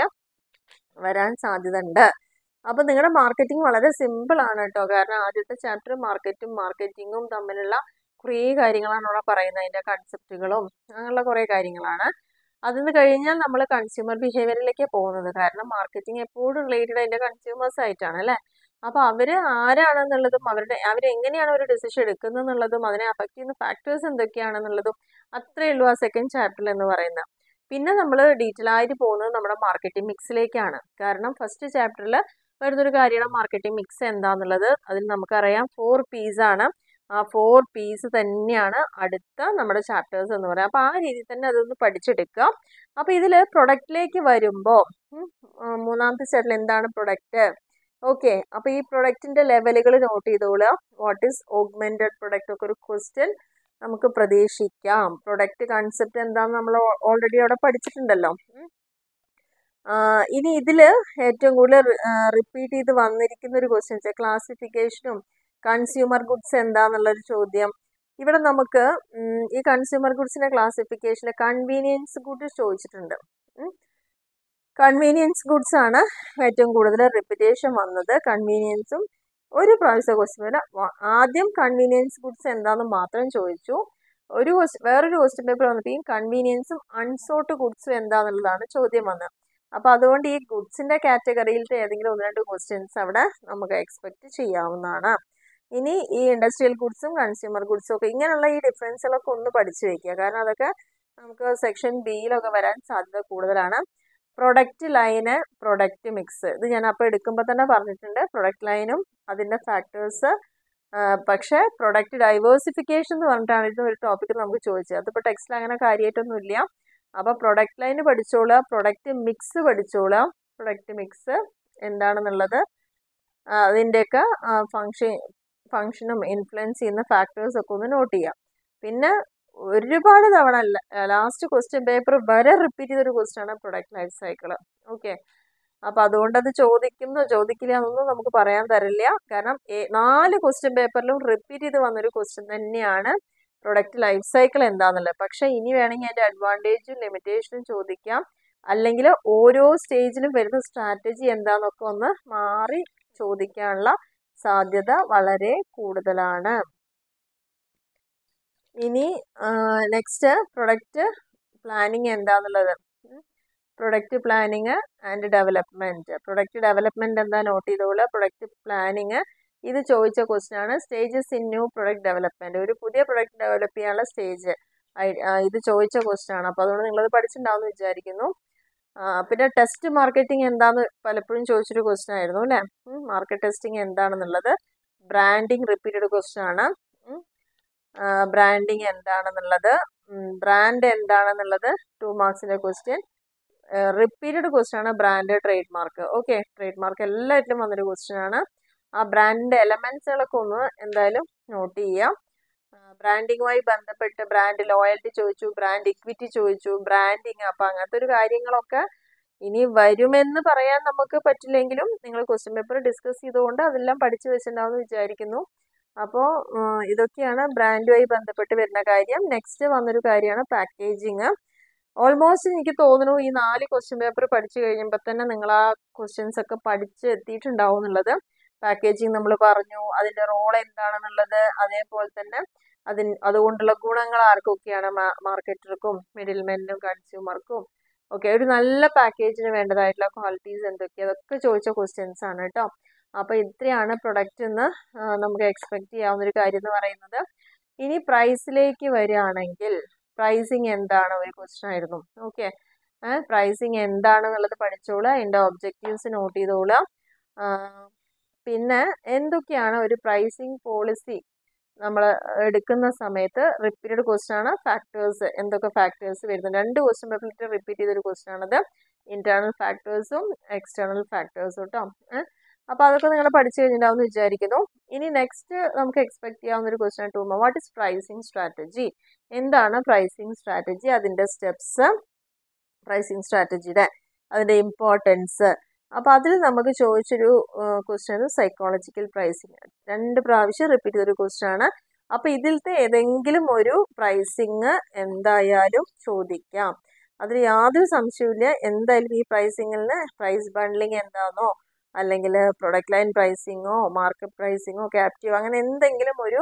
വരാൻ സാധ്യത ഉണ്ട് അപ്പോൾ നിങ്ങളുടെ മാർക്കറ്റിംഗ് വളരെ സിമ്പിൾ ആണ് കേട്ടോ കാരണം ആദ്യത്തെ ചാപ്റ്റർ മാർക്കറ്റും മാർക്കറ്റിങ്ങും തമ്മിലുള്ള കുറേ കാര്യങ്ങളാണ് അവിടെ പറയുന്നത് അതിൻ്റെ കൺസെപ്റ്റുകളും അങ്ങനെയുള്ള കുറേ കാര്യങ്ങളാണ് അതിന് കഴിഞ്ഞാൽ നമ്മൾ കൺസ്യൂമർ ബിഹേവിയറിലേക്ക് പോകുന്നത് കാരണം മാർക്കറ്റിംഗ് എപ്പോഴും റിലേറ്റഡ് അതിൻ്റെ കൺസ്യൂമേഴ്സ് ആയിട്ടാണ് അല്ലേ അപ്പോൾ അവർ ആരാണെന്നുള്ളതും അവരുടെ അവരെങ്ങനെയാണ് ഒരു ഡിസിഷൻ എടുക്കുന്നത് എന്നുള്ളതും അതിനെ അഫക്റ്റ് ചെയ്യുന്ന ഫാക്ടേഴ്സ് എന്തൊക്കെയാണെന്നുള്ളതും അത്രയേ ഉള്ളൂ ആ സെക്കൻഡ് ചാപ്റ്ററിൽ എന്ന് പറയുന്നത് പിന്നെ നമ്മൾ ഡീറ്റെയിൽ ആയിട്ട് പോകുന്നത് നമ്മുടെ മാർക്കറ്റിംഗ് മിക്സിലേക്കാണ് കാരണം ഫസ്റ്റ് ചാപ്റ്ററിൽ വരുന്നൊരു കാര്യമാണ് മാർക്കറ്റിംഗ് മിക്സ് എന്താണെന്നുള്ളത് അതിൽ നമുക്കറിയാം ഫോർ പീസ് ആണ് ആ ഫോർ പീസ് തന്നെയാണ് അടുത്ത നമ്മുടെ ചാപ്റ്റേഴ്സ് എന്ന് പറയാം അപ്പോൾ ആ രീതിയിൽ തന്നെ അതൊന്ന് പഠിച്ചെടുക്കുക അപ്പോൾ ഇതിൽ പ്രൊഡക്റ്റിലേക്ക് വരുമ്പോൾ മൂന്നാമത്തെ ചാപ്റ്ററിൽ എന്താണ് പ്രൊഡക്റ്റ് ഓക്കെ അപ്പോൾ ഈ പ്രൊഡക്റ്റിൻ്റെ ലെവലുകൾ നോട്ട് ചെയ്തോളുക വാട്ട് ഈസ് ഓഗ്മെൻറ്റഡ് പ്രൊഡക്റ്റ് ഒക്കെ ഒരു ക്വസ്റ്റ്യൻ നമുക്ക് പ്രതീക്ഷിക്കാം പ്രൊഡക്റ്റ് കൺസെപ്റ്റ് എന്താണെന്ന് നമ്മൾ ഓൾറെഡി അവിടെ പഠിച്ചിട്ടുണ്ടല്ലോ ഉം. ആ, ഇനി ഇതിൽ ഏറ്റവും കൂടുതൽ റിപ്പീറ്റ് ചെയ്ത് വന്നിരിക്കുന്ന ഒരു ക്വസ്റ്റ്യൻസ് ക്ലാസിഫിക്കേഷനും കൺസ്യൂമർ ഗുഡ്സ് എന്താന്നുള്ളൊരു ചോദ്യം ഇവിടെ നമുക്ക് ഉം, ഈ കൺസ്യൂമർ ഗുഡ്സിന്റെ ക്ലാസിഫിക്കേഷനിൽ കൺവീനിയൻസ് ഗുഡ്സ് ചോദിച്ചിട്ടുണ്ട് കൺവീനിയൻസ് ഗുഡ്സ് ആണ് ഏറ്റവും കൂടുതൽ റിപ്പിറ്റേഷൻ വന്നത് കൺവീനിയൻസും ഒരു പ്രാവശ്യം ക്വസ്റ്റ്യൻ വരെ ആദ്യം കൺവീനിയൻസ് ഗുഡ്സ് എന്താണെന്ന് മാത്രം ചോദിച്ചു ഒരു ക്വസ്റ്റ് വേറൊരു ക്വസ്റ്റ്യൻ പേപ്പർ വന്നപ്പോൾ ഈ കൺവീനിയൻസും അൺസോട്ട് ഗുഡ്സും എന്താണെന്നുള്ളതാണ് ചോദ്യം വന്നത് അപ്പോൾ അതുകൊണ്ട് ഈ ഗുഡ്സിന്റെ കാറ്റഗറിയിലത്തെ ഏതെങ്കിലും ഒന്ന് രണ്ട് ക്വസ്റ്റ്യൻസ് അവിടെ നമുക്ക് എക്സ്പെക്ട് ചെയ്യാവുന്നതാണ് ഇനി ഈ ഇൻഡസ്ട്രിയൽ ഗുഡ്സും കൺസ്യൂമർ ഗുഡ്സും ഒക്കെ ഇങ്ങനെയുള്ള ഈ ഡിഫറൻസുകളൊക്കെ ഒന്ന് പഠിച്ചു വെക്കുക കാരണം അതൊക്കെ നമുക്ക് സെക്ഷൻ ബിയിലൊക്കെ വരാൻ സാധ്യത കൂടുതലാണ് പ്രൊഡക്റ്റ് ലൈന് പ്രൊഡക്റ്റ് മിക്സ് ഇത് ഞാൻ അപ്പോൾ എടുക്കുമ്പോൾ തന്നെ പറഞ്ഞിട്ടുണ്ട് പ്രൊഡക്റ്റ് ലൈനും അതിൻ്റെ ഫാക്ടേഴ്സ് പക്ഷേ പ്രൊഡക്റ്റ് ഡൈവേഴ്സിഫിക്കേഷൻ എന്ന് പറഞ്ഞിട്ടാണ് ഒരു ടോപ്പിക് നമുക്ക് ചോദിച്ചത് അതിപ്പോൾ ടെക്സ്റ്റിൽ അങ്ങനെ കാര്യമായിട്ടൊന്നും ഇല്ല അപ്പോൾ പ്രൊഡക്റ്റ് ലൈൻ പഠിച്ചോളുക പ്രൊഡക്റ്റ് മിക്സ് പഠിച്ചോളുക പ്രൊഡക്റ്റ് മിക്സ് എന്താണെന്നുള്ളത് അതിൻ്റെയൊക്കെ ഫങ്ഷൻ ഫങ്ഷനും ഇൻഫ്ലുവൻസ് ചെയ്യുന്ന ഫാക്ടേഴ്സ് ഒക്കെ ഒന്ന് നോട്ട് ചെയ്യാം പിന്നെ ഒരുപാട് തവണ അല്ല ലാസ്റ്റ് ക്വസ്റ്റ്യൻ പേപ്പർ വരെ റിപ്പീറ്റ് ചെയ്തൊരു ക്വസ്റ്റ്യൻ ആണ് പ്രൊഡക്റ്റ് ലൈഫ് സൈക്കിൾ ഓക്കെ അപ്പം അതുകൊണ്ട് അത് ചോദിക്കുന്നോ ചോദിക്കില്ല എന്നൊന്നും നമുക്ക് പറയാൻ തരില്ല കാരണം നാല് ക്വസ്റ്റ്യൻ പേപ്പറിലും റിപ്പീറ്റ് ചെയ്ത് വന്നൊരു ക്വസ്റ്റ്യൻ തന്നെയാണ് പ്രൊഡക്റ്റ് ലൈഫ് സൈക്കിൾ എന്താണെന്നുള്ളത് പക്ഷേ ഇനി വേണമെങ്കിൽ അതിൻ്റെ അഡ്വാൻറ്റേജും ലിമിറ്റേഷനും ചോദിക്കാം അല്ലെങ്കിൽ ഓരോ സ്റ്റേജിലും വരുന്ന സ്ട്രാറ്റജി എന്താണെന്നൊക്കെ ഒന്ന് മാറി ചോദിക്കാനുള്ള സാധ്യത വളരെ കൂടുതലാണ് ഇനി നെക്സ്റ്റ് പ്രൊഡക്റ്റ് പ്ലാനിങ് എന്താണെന്നുള്ളത് product planning and development product development എന്താ നോട്ട് ചെയ്തോളൂ പ്രൊഡക്റ്റ് പ്ലാനിങ് ഇത് ചോദിച്ച ക്വസ്റ്റ്യൻ ആണ് stages in new product development ഒരു പുതിയ പ്രൊഡക്റ്റ് ഡെവലപ്പ് ചെയ്യാനുള്ള സ്റ്റേജ് ഇത് ചോദിച്ച ക്വസ്റ്റ്യൻ ആണ് അപ്പോൾ അതുകൊണ്ട് നിങ്ങളത് പഠിച്ചിട്ടുണ്ടാവുമെന്ന് വിചാരിക്കുന്നു പിന്നെ ടെസ്റ്റ് മാർക്കറ്റിംഗ് എന്താന്ന് പലപ്പോഴും ചോദിച്ചൊരു ക്വസ്റ്റ്യൻ ആയിരുന്നു അല്ലേ മാർക്കറ്റ് ടെസ്റ്റിംഗ് എന്താണെന്നുള്ളത് ബ്രാൻഡിങ് റിപ്പീറ്റഡ് ക്വസ്റ്റ്യൻ ആണ് ബ്രാൻഡിങ് എന്താണെന്നുള്ളത് ബ്രാൻഡ് എന്താണെന്നുള്ളത് ടു മാർക്സിൻ്റെ ക്വസ്റ്റ്യൻ റിപ്പീറ്റഡ് ക്വസ്റ്റ്യൻ ആണ് brand trade mark okay trade mark എല്ലാറ്റിലും വന്നൊരു ക്വസ്റ്റ്യൻ ആണ് ആ ബ്രാൻഡിൻ്റെ എലമെൻസുകളൊക്കെ ഒന്ന് എന്തായാലും നോട്ട് ചെയ്യാം ബ്രാൻഡിങ്ങുമായി ബന്ധപ്പെട്ട് ബ്രാൻഡ് ലോയൽറ്റി ചോദിച്ചു ബ്രാൻഡ് ഇക്വിറ്റി ചോദിച്ചു ബ്രാൻഡിങ് അപ്പം അങ്ങനത്തെ ഒരു കാര്യങ്ങളൊക്കെ ഇനി വരുമെന്ന് പറയാൻ നമുക്ക് പറ്റില്ലെങ്കിലും നിങ്ങൾ ക്വസ്റ്റ്യൻ പേപ്പർ ഡിസ്കസ് ചെയ്തുകൊണ്ട് അതെല്ലാം പഠിച്ചു വെച്ചിട്ടുണ്ടാവുമെന്ന് വിചാരിക്കുന്നു അപ്പോൾ ഇതൊക്കെയാണ് ബ്രാൻഡുമായി ബന്ധപ്പെട്ട് വരുന്ന കാര്യം നെക്സ്റ്റ് വന്നൊരു കാര്യമാണ് പാക്കേജിങ് ഓൾമോസ്റ്റ് എനിക്ക് തോന്നുന്നു ഈ നാല് ക്വസ്റ്റ്യൻ പേപ്പർ പഠിച്ചു കഴിയുമ്പോൾ തന്നെ നിങ്ങൾ ആ ക്വസ്റ്റ്യൻസ് ഒക്കെ പഠിച്ച് എത്തിയിട്ടുണ്ടാവും എന്നുള്ളത് പാക്കേജിങ് നമ്മൾ പറഞ്ഞു അതിൻ്റെ റോൾ എന്താണെന്നുള്ളത് അതേപോലെ തന്നെ അതിന് അതുകൊണ്ടുള്ള ഗുണങ്ങൾ ആർക്കൊക്കെയാണ് മാർക്കറ്റർക്കും മിഡിൽമെനും കൺസ്യൂമർക്കും ഓക്കെ ഒരു നല്ല പാക്കേജിന് വേണ്ടതായിട്ടുള്ള ക്വാളിറ്റീസ് എന്തൊക്കെയാണ് അതൊക്കെ ചോദിച്ച ക്വസ്റ്റ്യൻസ് ആണ് കേട്ടോ അപ്പോൾ ഇത്രയാണ് പ്രൊഡക്റ്റ് എന്ന് നമുക്ക് എക്സ്പെക്ട് ചെയ്യാവുന്ന ഒരു കാര്യം എന്ന് പറയുന്നത് ഇനി പ്രൈസിലേക്ക് വരികയാണെങ്കിൽ പ്രൈസിങ് എന്താണ് ഒരു ക്വസ്റ്റ്യൻ ആയിരുന്നു ഓക്കെ പ്രൈസിങ് എന്താണെന്നുള്ളത് പഠിച്ചോളുക അതിൻ്റെ ഒബ്ജക്റ്റീവ്സ് നോട്ട് ചെയ്തോളുക പിന്നെ എന്തൊക്കെയാണ് ഒരു പ്രൈസിങ് പോളിസി നമ്മൾ എടുക്കുന്ന സമയത്ത് റിപ്പീറ്റഡ് ക്വസ്റ്റ്യൻ ആണ് ഫാക്ടേഴ്സ് എന്തൊക്കെ ഫാക്ടേഴ്സ് വരുന്നത് രണ്ട് ക്വസ്റ്റ്യൻ പേപ്പറിൽ റിപ്പീറ്റ് ചെയ്തൊരു ക്വസ്റ്റ്യൻ ആണത് ഇന്റേണൽ ഫാക്ടേഴ്സും എക്സ്റ്റേണൽ ഫാക്ടേഴ്സും കേട്ടോ അപ്പോൾ അതൊക്കെ നിങ്ങൾ പഠിച്ചു കഴിഞ്ഞിട്ടുണ്ടാവും വിചാരിക്കുന്നു ഇനി നെക്സ്റ്റ് നമുക്ക് എക്സ്പെക്ട് ചെയ്യാവുന്ന ഒരു question two what is pricing strategy എന്താണ് പ്രൈസിങ് സ്ട്രാറ്റജി അതിൻ്റെ സ്റ്റെപ്സ് പ്രൈസിങ് സ്ട്രാറ്റജിയുടെ അതിൻ്റെ ഇമ്പോർട്ടൻസ് അപ്പോൾ അതിൽ നമുക്ക് ചോദിച്ചൊരു ക്വസ്റ്റ്യൻ സൈക്കോളജിക്കൽ പ്രൈസിങ് രണ്ട് പ്രാവശ്യം റിപ്പീറ്റ് ചെയ്തൊരു ക്വസ്റ്റ്യൻ ആണ് അപ്പോൾ ഇതിലത്തെ ഏതെങ്കിലും ഒരു പ്രൈസിങ് എന്തായാലും ചോദിക്കാം അതിൽ യാതൊരു സംശയവുമില്ല എന്തായാലും ഈ പ്രൈസിങ്ങിന് പ്രൈസ് ബണ്ടിലിംഗ് എന്താണെന്നോ അല്ലെങ്കിൽ പ്രൊഡക്റ്റ് ലൈൻ പ്രൈസിങ്ങോ മാർക്കറ്റ് പ്രൈസിങ്ങോ ക്യാപ്റ്റീവ് അങ്ങനെ എന്തെങ്കിലും ഒരു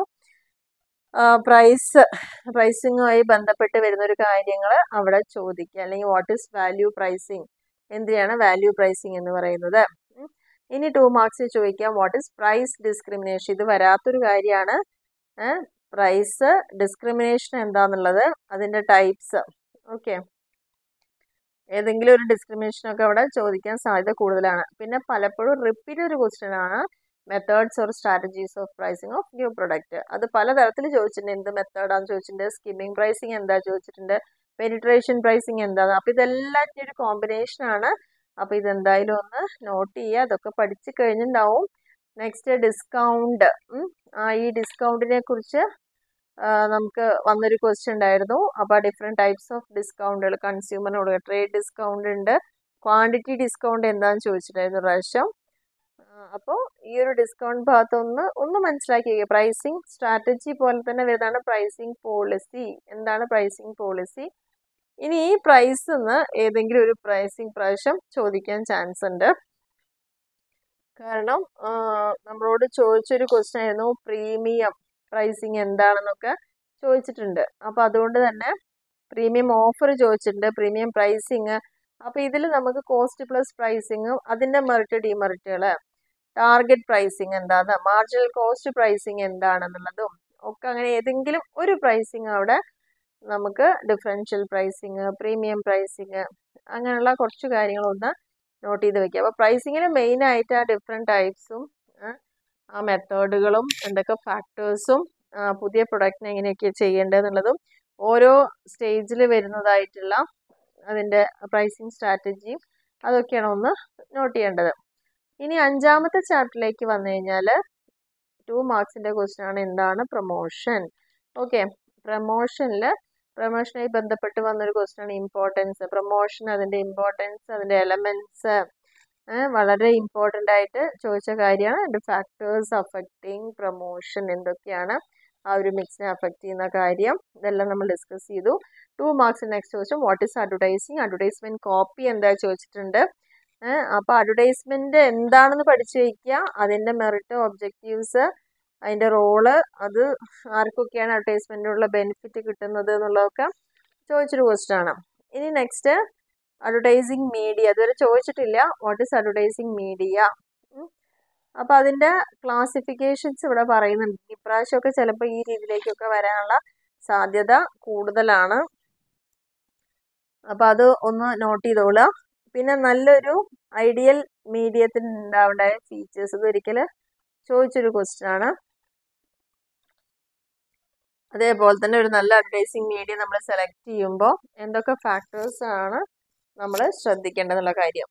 പ്രൈസ് പ്രൈസിങ്ങുമായി ബന്ധപ്പെട്ട് വരുന്ന ഒരു കാര്യങ്ങൾ അവിടെ ചോദിക്കുക അല്ലെങ്കിൽ വാട്ട് ഈസ് വാല്യൂ പ്രൈസിങ് എന്തിനാണ് വാല്യൂ പ്രൈസിങ് എന്ന് പറയുന്നത് ഇനി ടു മാർക്സ് ചോദിക്കാം വാട്ട് ഈസ് പ്രൈസ് ഡിസ്ക്രിമിനേഷൻ ഇത് വരാത്തൊരു കാര്യമാണ് പ്രൈസ് ഡിസ്ക്രിമിനേഷൻ എന്താണെന്നുള്ളത് അതിൻ്റെ ടൈപ്സ് ഓക്കെ ഏതെങ്കിലും ഒരു ഡിസ്ക്രിമിനേഷനൊക്കെ അവിടെ ചോദിക്കാൻ സാധ്യത കൂടുതലാണ് പിന്നെ പലപ്പോഴും റിപ്പീറ്റ് ഒരു ക്വസ്റ്റ്യൻ ആണ് methods or strategies of pricing of new product അത് പലതരത്തിൽ ചോദിച്ചിട്ടുണ്ട് എന്ത് മെത്തേഡാന്ന് ചോദിച്ചിട്ടുണ്ട് സ്കിമ്മിങ് പ്രൈസിങ് എന്താ ചോദിച്ചിട്ടുണ്ട് പെനിട്രേഷൻ പ്രൈസിങ് എന്താണ് അപ്പോൾ ഇതെല്ലാത്തിൻ്റെ ഒരു കോമ്പിനേഷൻ ആണ് അപ്പോൾ ഇതെന്തായാലും ഒന്ന് നോട്ട് ചെയ്യുക അതൊക്കെ പഠിച്ചു കഴിഞ്ഞിട്ടുണ്ടാവും നെക്സ്റ്റ് ഡിസ്കൗണ്ട് ആ ഈ ഡിസ്കൗണ്ടിനെ കുറിച്ച് നമുക്ക് വന്നൊരു ക്വസ്റ്റ്യൻ ഉണ്ടായിരുന്നു അപ്പോൾ ഡിഫറെൻറ്റ് ടൈപ്സ് ഓഫ് ഡിസ്കൗണ്ടുകൾ കൺസ്യൂമറിനോട് ട്രേഡ് ഡിസ്കൗണ്ട് ഉണ്ട് ക്വാണ്ടിറ്റി ഡിസ്കൗണ്ട് എന്താണെന്ന് ചോദിച്ചിട്ടായിരുന്നു പ്രാവശ്യം അപ്പോൾ ഈ ഒരു ഡിസ്കൗണ്ട് ഭാഗത്ത് ഒന്ന് ഒന്ന് മനസ്സിലാക്കി വയ്ക്കുക പ്രൈസിങ് സ്ട്രാറ്റജി പോലെ തന്നെ വരുന്നതാണ് പ്രൈസിങ് പോളിസി എന്താണ് പ്രൈസിങ് പോളിസി ഇനി ഈ പ്രൈസ് നിന്ന് ഏതെങ്കിലും ഒരു പ്രൈസിങ് പ്രാവശ്യം ചോദിക്കാൻ ചാൻസ് ഉണ്ട് കാരണം നമ്മളോട് ചോദിച്ചൊരു ക്വസ്റ്റ്യൻ ആയിരുന്നു പ്രീമിയം പ്രൈസിങ് എന്താണെന്നൊക്കെ ചോദിച്ചിട്ടുണ്ട് അപ്പോൾ അതുകൊണ്ട് തന്നെ പ്രീമിയം ഓഫർ ചോദിച്ചിട്ടുണ്ട് പ്രീമിയം പ്രൈസിങ് അപ്പോൾ ഇതിൽ നമുക്ക് കോസ്റ്റ് പ്ലസ് പ്രൈസിങ്ങും അതിൻ്റെ മെറിറ്റ് ഡിമെറിറ്റുകൾ ടാർഗറ്റ് പ്രൈസിങ് എന്താണ് മാർജിനൽ കോസ്റ്റ് പ്രൈസിങ് എന്താണെന്നുള്ളതും ഒക്കെ അങ്ങനെ ഏതെങ്കിലും ഒരു പ്രൈസിങ് അവിടെ നമുക്ക് ഡിഫറൻഷ്യൽ പ്രൈസിങ് പ്രീമിയം പ്രൈസിങ് അങ്ങനെയുള്ള കുറച്ച് കാര്യങ്ങളൊന്ന് നോട്ട് ചെയ്ത് വെക്കുക അപ്പോൾ പ്രൈസിങ്ങിന് മെയിനായിട്ട് ആ ഡിഫറെൻറ്റ് ടൈപ്സും ആ മെത്തേഡുകളും എന്തൊക്കെ ഫാക്ടേഴ്സും പുതിയ പ്രൊഡക്റ്റിന് എങ്ങനെയൊക്കെയാണ് ചെയ്യേണ്ടതെന്നുള്ളതും ഓരോ സ്റ്റേജിൽ വരുന്നതായിട്ടുള്ള അതിൻ്റെ പ്രൈസിങ് സ്ട്രാറ്റജിയും അതൊക്കെയാണ് ഒന്ന് നോട്ട് ചെയ്യേണ്ടത് ഇനി അഞ്ചാമത്തെ ചാപ്റ്ററിലേക്ക് വന്നു കഴിഞ്ഞാൽ ടു മാർക്സിൻ്റെ ക്വസ്റ്റ്യൻ ആണ് എന്താണ് പ്രൊമോഷൻ ഓക്കെ പ്രൊമോഷനിൽ പ്രൊമോഷനായി ബന്ധപ്പെട്ട് വന്നൊരു ക്വസ്റ്റ്യൻ ആണ് ഇമ്പോർട്ടൻസ് പ്രൊമോഷൻ അതിൻ്റെ ഇമ്പോർട്ടൻസ് അതിൻ്റെ എലമെൻറ്റ്സ് വളരെ ഇമ്പോർട്ടൻ്റ് ആയിട്ട് ചോദിച്ച കാര്യമാണ് അതിൻ്റെ ഫാക്ടേഴ്സ് അഫക്റ്റിംഗ് പ്രൊമോഷൻ എന്തൊക്കെയാണ് ആ ഒരു മിക്സിനെ അഫക്റ്റ് ചെയ്യുന്ന കാര്യം ഇതെല്ലാം നമ്മൾ ഡിസ്കസ് ചെയ്തു two marks next question what is advertising advertisement copy എന്താ ചോദിച്ചിട്ടുണ്ട് അപ്പോൾ അഡ്വർടൈസ്മെൻറ്റ് എന്താണെന്ന് പഠിച്ചു വയ്ക്കുക അതിൻ്റെ മെറിറ്റ് ഒബ്ജക്റ്റീവ്സ് അതിൻ്റെ റോള് അത് ആർക്കൊക്കെയാണ് അഡ്വർടൈസ്മെൻറ്റിനുള്ള ബെനിഫിറ്റ് കിട്ടുന്നത് എന്നുള്ളതൊക്കെ ചോദിച്ചൊരു ക്വസ്റ്റ്യൻ ആണ് ഇനി നെക്സ്റ്റ് അഡ്വർടൈസിങ് മീഡിയ അതുവരെ ചോദിച്ചിട്ടില്ല വാട്ട് ഈസ് അഡ്വർടൈസിങ് മീഡിയ അപ്പോൾ അതിൻ്റെ ക്ലാസിഫിക്കേഷൻസ് ഇവിടെ പറയുന്നുണ്ട് ഇപ്രാവശ്യമൊക്കെ ചിലപ്പോൾ ഈ രീതിയിലേക്കൊക്കെ വരാനുള്ള സാധ്യത കൂടുതലാണ് അപ്പോൾ അത് ഒന്ന് നോട്ട് ചെയ്തോളുക പിന്നെ നല്ലൊരു ഐഡിയൽ മീഡിയത്തിന് ഉണ്ടാവേണ്ട ഫീച്ചേഴ്സ് ഇത് ഒരിക്കൽ ചോദിച്ചൊരു ക്വസ്റ്റ്യൻ ആണ് അതേപോലെ തന്നെ ഒരു നല്ല അഡ്വർടൈസിങ് മീഡിയ നമ്മൾ സെലക്ട് ചെയ്യുമ്പോൾ എന്തൊക്കെ ഫാക്ടേഴ്സ് ആണ് നമ്മൾ ശ്രദ്ധിക്കേണ്ടതെന്നുള്ള കാര്യം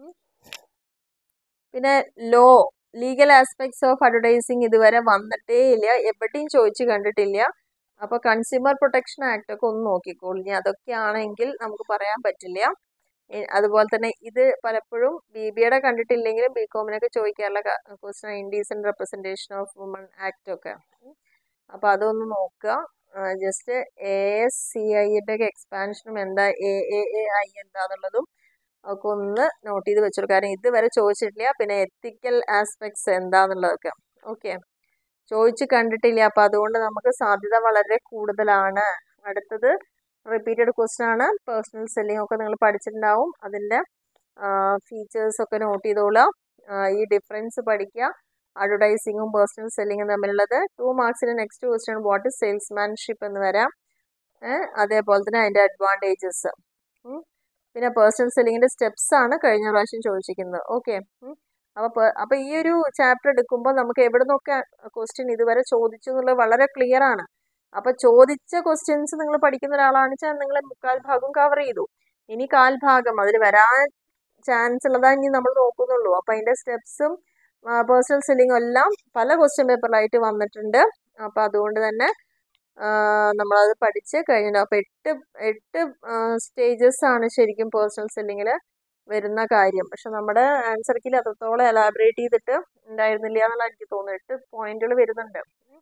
പിന്നെ law legal aspects of advertising ഇതുവരെ വന്നിട്ടേ ഇല്ല എവിടെയും ചോദിച്ചു കണ്ടിട്ടില്ല അപ്പോൾ കൺസ്യൂമർ പ്രൊട്ടക്ഷൻ ആക്ട് ഒക്കെ ഒന്ന് നോക്കിക്കോളൂ ഇനി അതൊക്കെയാണെങ്കിൽ നമുക്ക് പറയാൻ പറ്റില്ല അതുപോലെ തന്നെ ഇത് പലപ്പോഴും ബി ബിയുടെ കണ്ടിട്ടില്ലെങ്കിലും ബി കോമിനൊക്കെ ചോദിക്കാറുള്ള question indecent representation of woman act ഒക്കെ അപ്പോൾ അതൊന്ന് നോക്കുക ജസ്റ്റ് എ എസ് സി ഐയുടെ ഒക്കെ എക്സ്പാൻഷനും എന്താ എ എ എ ഐ എന്താന്നുള്ളതും ഒക്കെ ഒന്ന് നോട്ട് ചെയ്ത് വെച്ചോളൂ കാരണം ഇതുവരെ ചോദിച്ചിട്ടില്ല പിന്നെ എത്തിക്കൽ ആസ്പെക്ട്സ് എന്താന്നുള്ളതൊക്കെ ഓക്കെ ചോദിച്ച് കണ്ടിട്ടില്ല അപ്പോൾ അതുകൊണ്ട് നമുക്ക് സാധ്യത വളരെ കൂടുതലാണ് അടുത്തത് റിപ്പീറ്റഡ് ക്വസ്റ്റ്യൻ ആണ് പേഴ്സണൽ സെല്ലിംഗ് ഒക്കെ നിങ്ങൾ പഠിച്ചിട്ടുണ്ടാവും അതിൻ്റെ ഫീച്ചേഴ്സ് ഒക്കെ നോട്ട് ചെയ്തോളുക ഈ ഡിഫറൻസ് പഠിക്കുക അഡ്വർടൈസിങ്ങും പേഴ്സണൽ സെല്ലിങ്ങും തമ്മിലുള്ളത് ടു മാർക്സിന് next question what is salesmanship എന്ന് വരാം അതേപോലെ തന്നെ അതിൻ്റെ അഡ്വാൻറ്റേജസ് പിന്നെ പേഴ്സണൽ സെല്ലിങ്ങിൻ്റെ സ്റ്റെപ്സ് ആണ് കഴിഞ്ഞ പ്രാവശ്യം ചോദിച്ചിരിക്കുന്നത് ഓക്കെ അപ്പോൾ അപ്പോൾ ഈ ഒരു ചാപ്റ്റർ എടുക്കുമ്പോൾ നമുക്ക് എവിടെ നിന്നൊക്കെ ക്വസ്റ്റ്യൻ ഇതുവരെ ചോദിച്ചു എന്നുള്ളത് വളരെ ക്ലിയർ ആണ് അപ്പോൾ ചോദിച്ച ക്വസ്റ്റ്യൻസ് നിങ്ങൾ പഠിക്കുന്ന ഒരാളാണെന്ന് വെച്ചാൽ നിങ്ങൾ മുക്കാൽ ഭാഗം കവർ ചെയ്തു ഇനി കാൽ ഭാഗം അതിൽ വരാൻ ചാൻസ് ഉള്ളതാണ് ഇനി നമ്മൾ നോക്കുന്നുള്ളൂ അപ്പോൾ അതിൻ്റെ സ്റ്റെപ്സും പേഴ്സണൽ സെല്ലിങ്ങും എല്ലാം പല ക്വസ്റ്റ്യൻ പേപ്പറിലായിട്ട് വന്നിട്ടുണ്ട് അപ്പോൾ അതുകൊണ്ട് തന്നെ നമ്മളത് പഠിച്ച് കഴിഞ്ഞിട്ടുണ്ട് അപ്പോൾ എട്ട് എട്ട് സ്റ്റേജസ് ആണ് ശരിക്കും പേഴ്സണൽ സെല്ലിങ്ങിൽ വരുന്ന കാര്യം പക്ഷെ നമ്മുടെ ആൻസർ കീയിൽ അത്രത്തോളം എലാബറേറ്റ് ചെയ്തിട്ട് ഉണ്ടായിരുന്നില്ല എന്നുള്ള എനിക്ക് തോന്നുന്നു എട്ട് പോയിന്റുകൾ വരുന്നുണ്ട്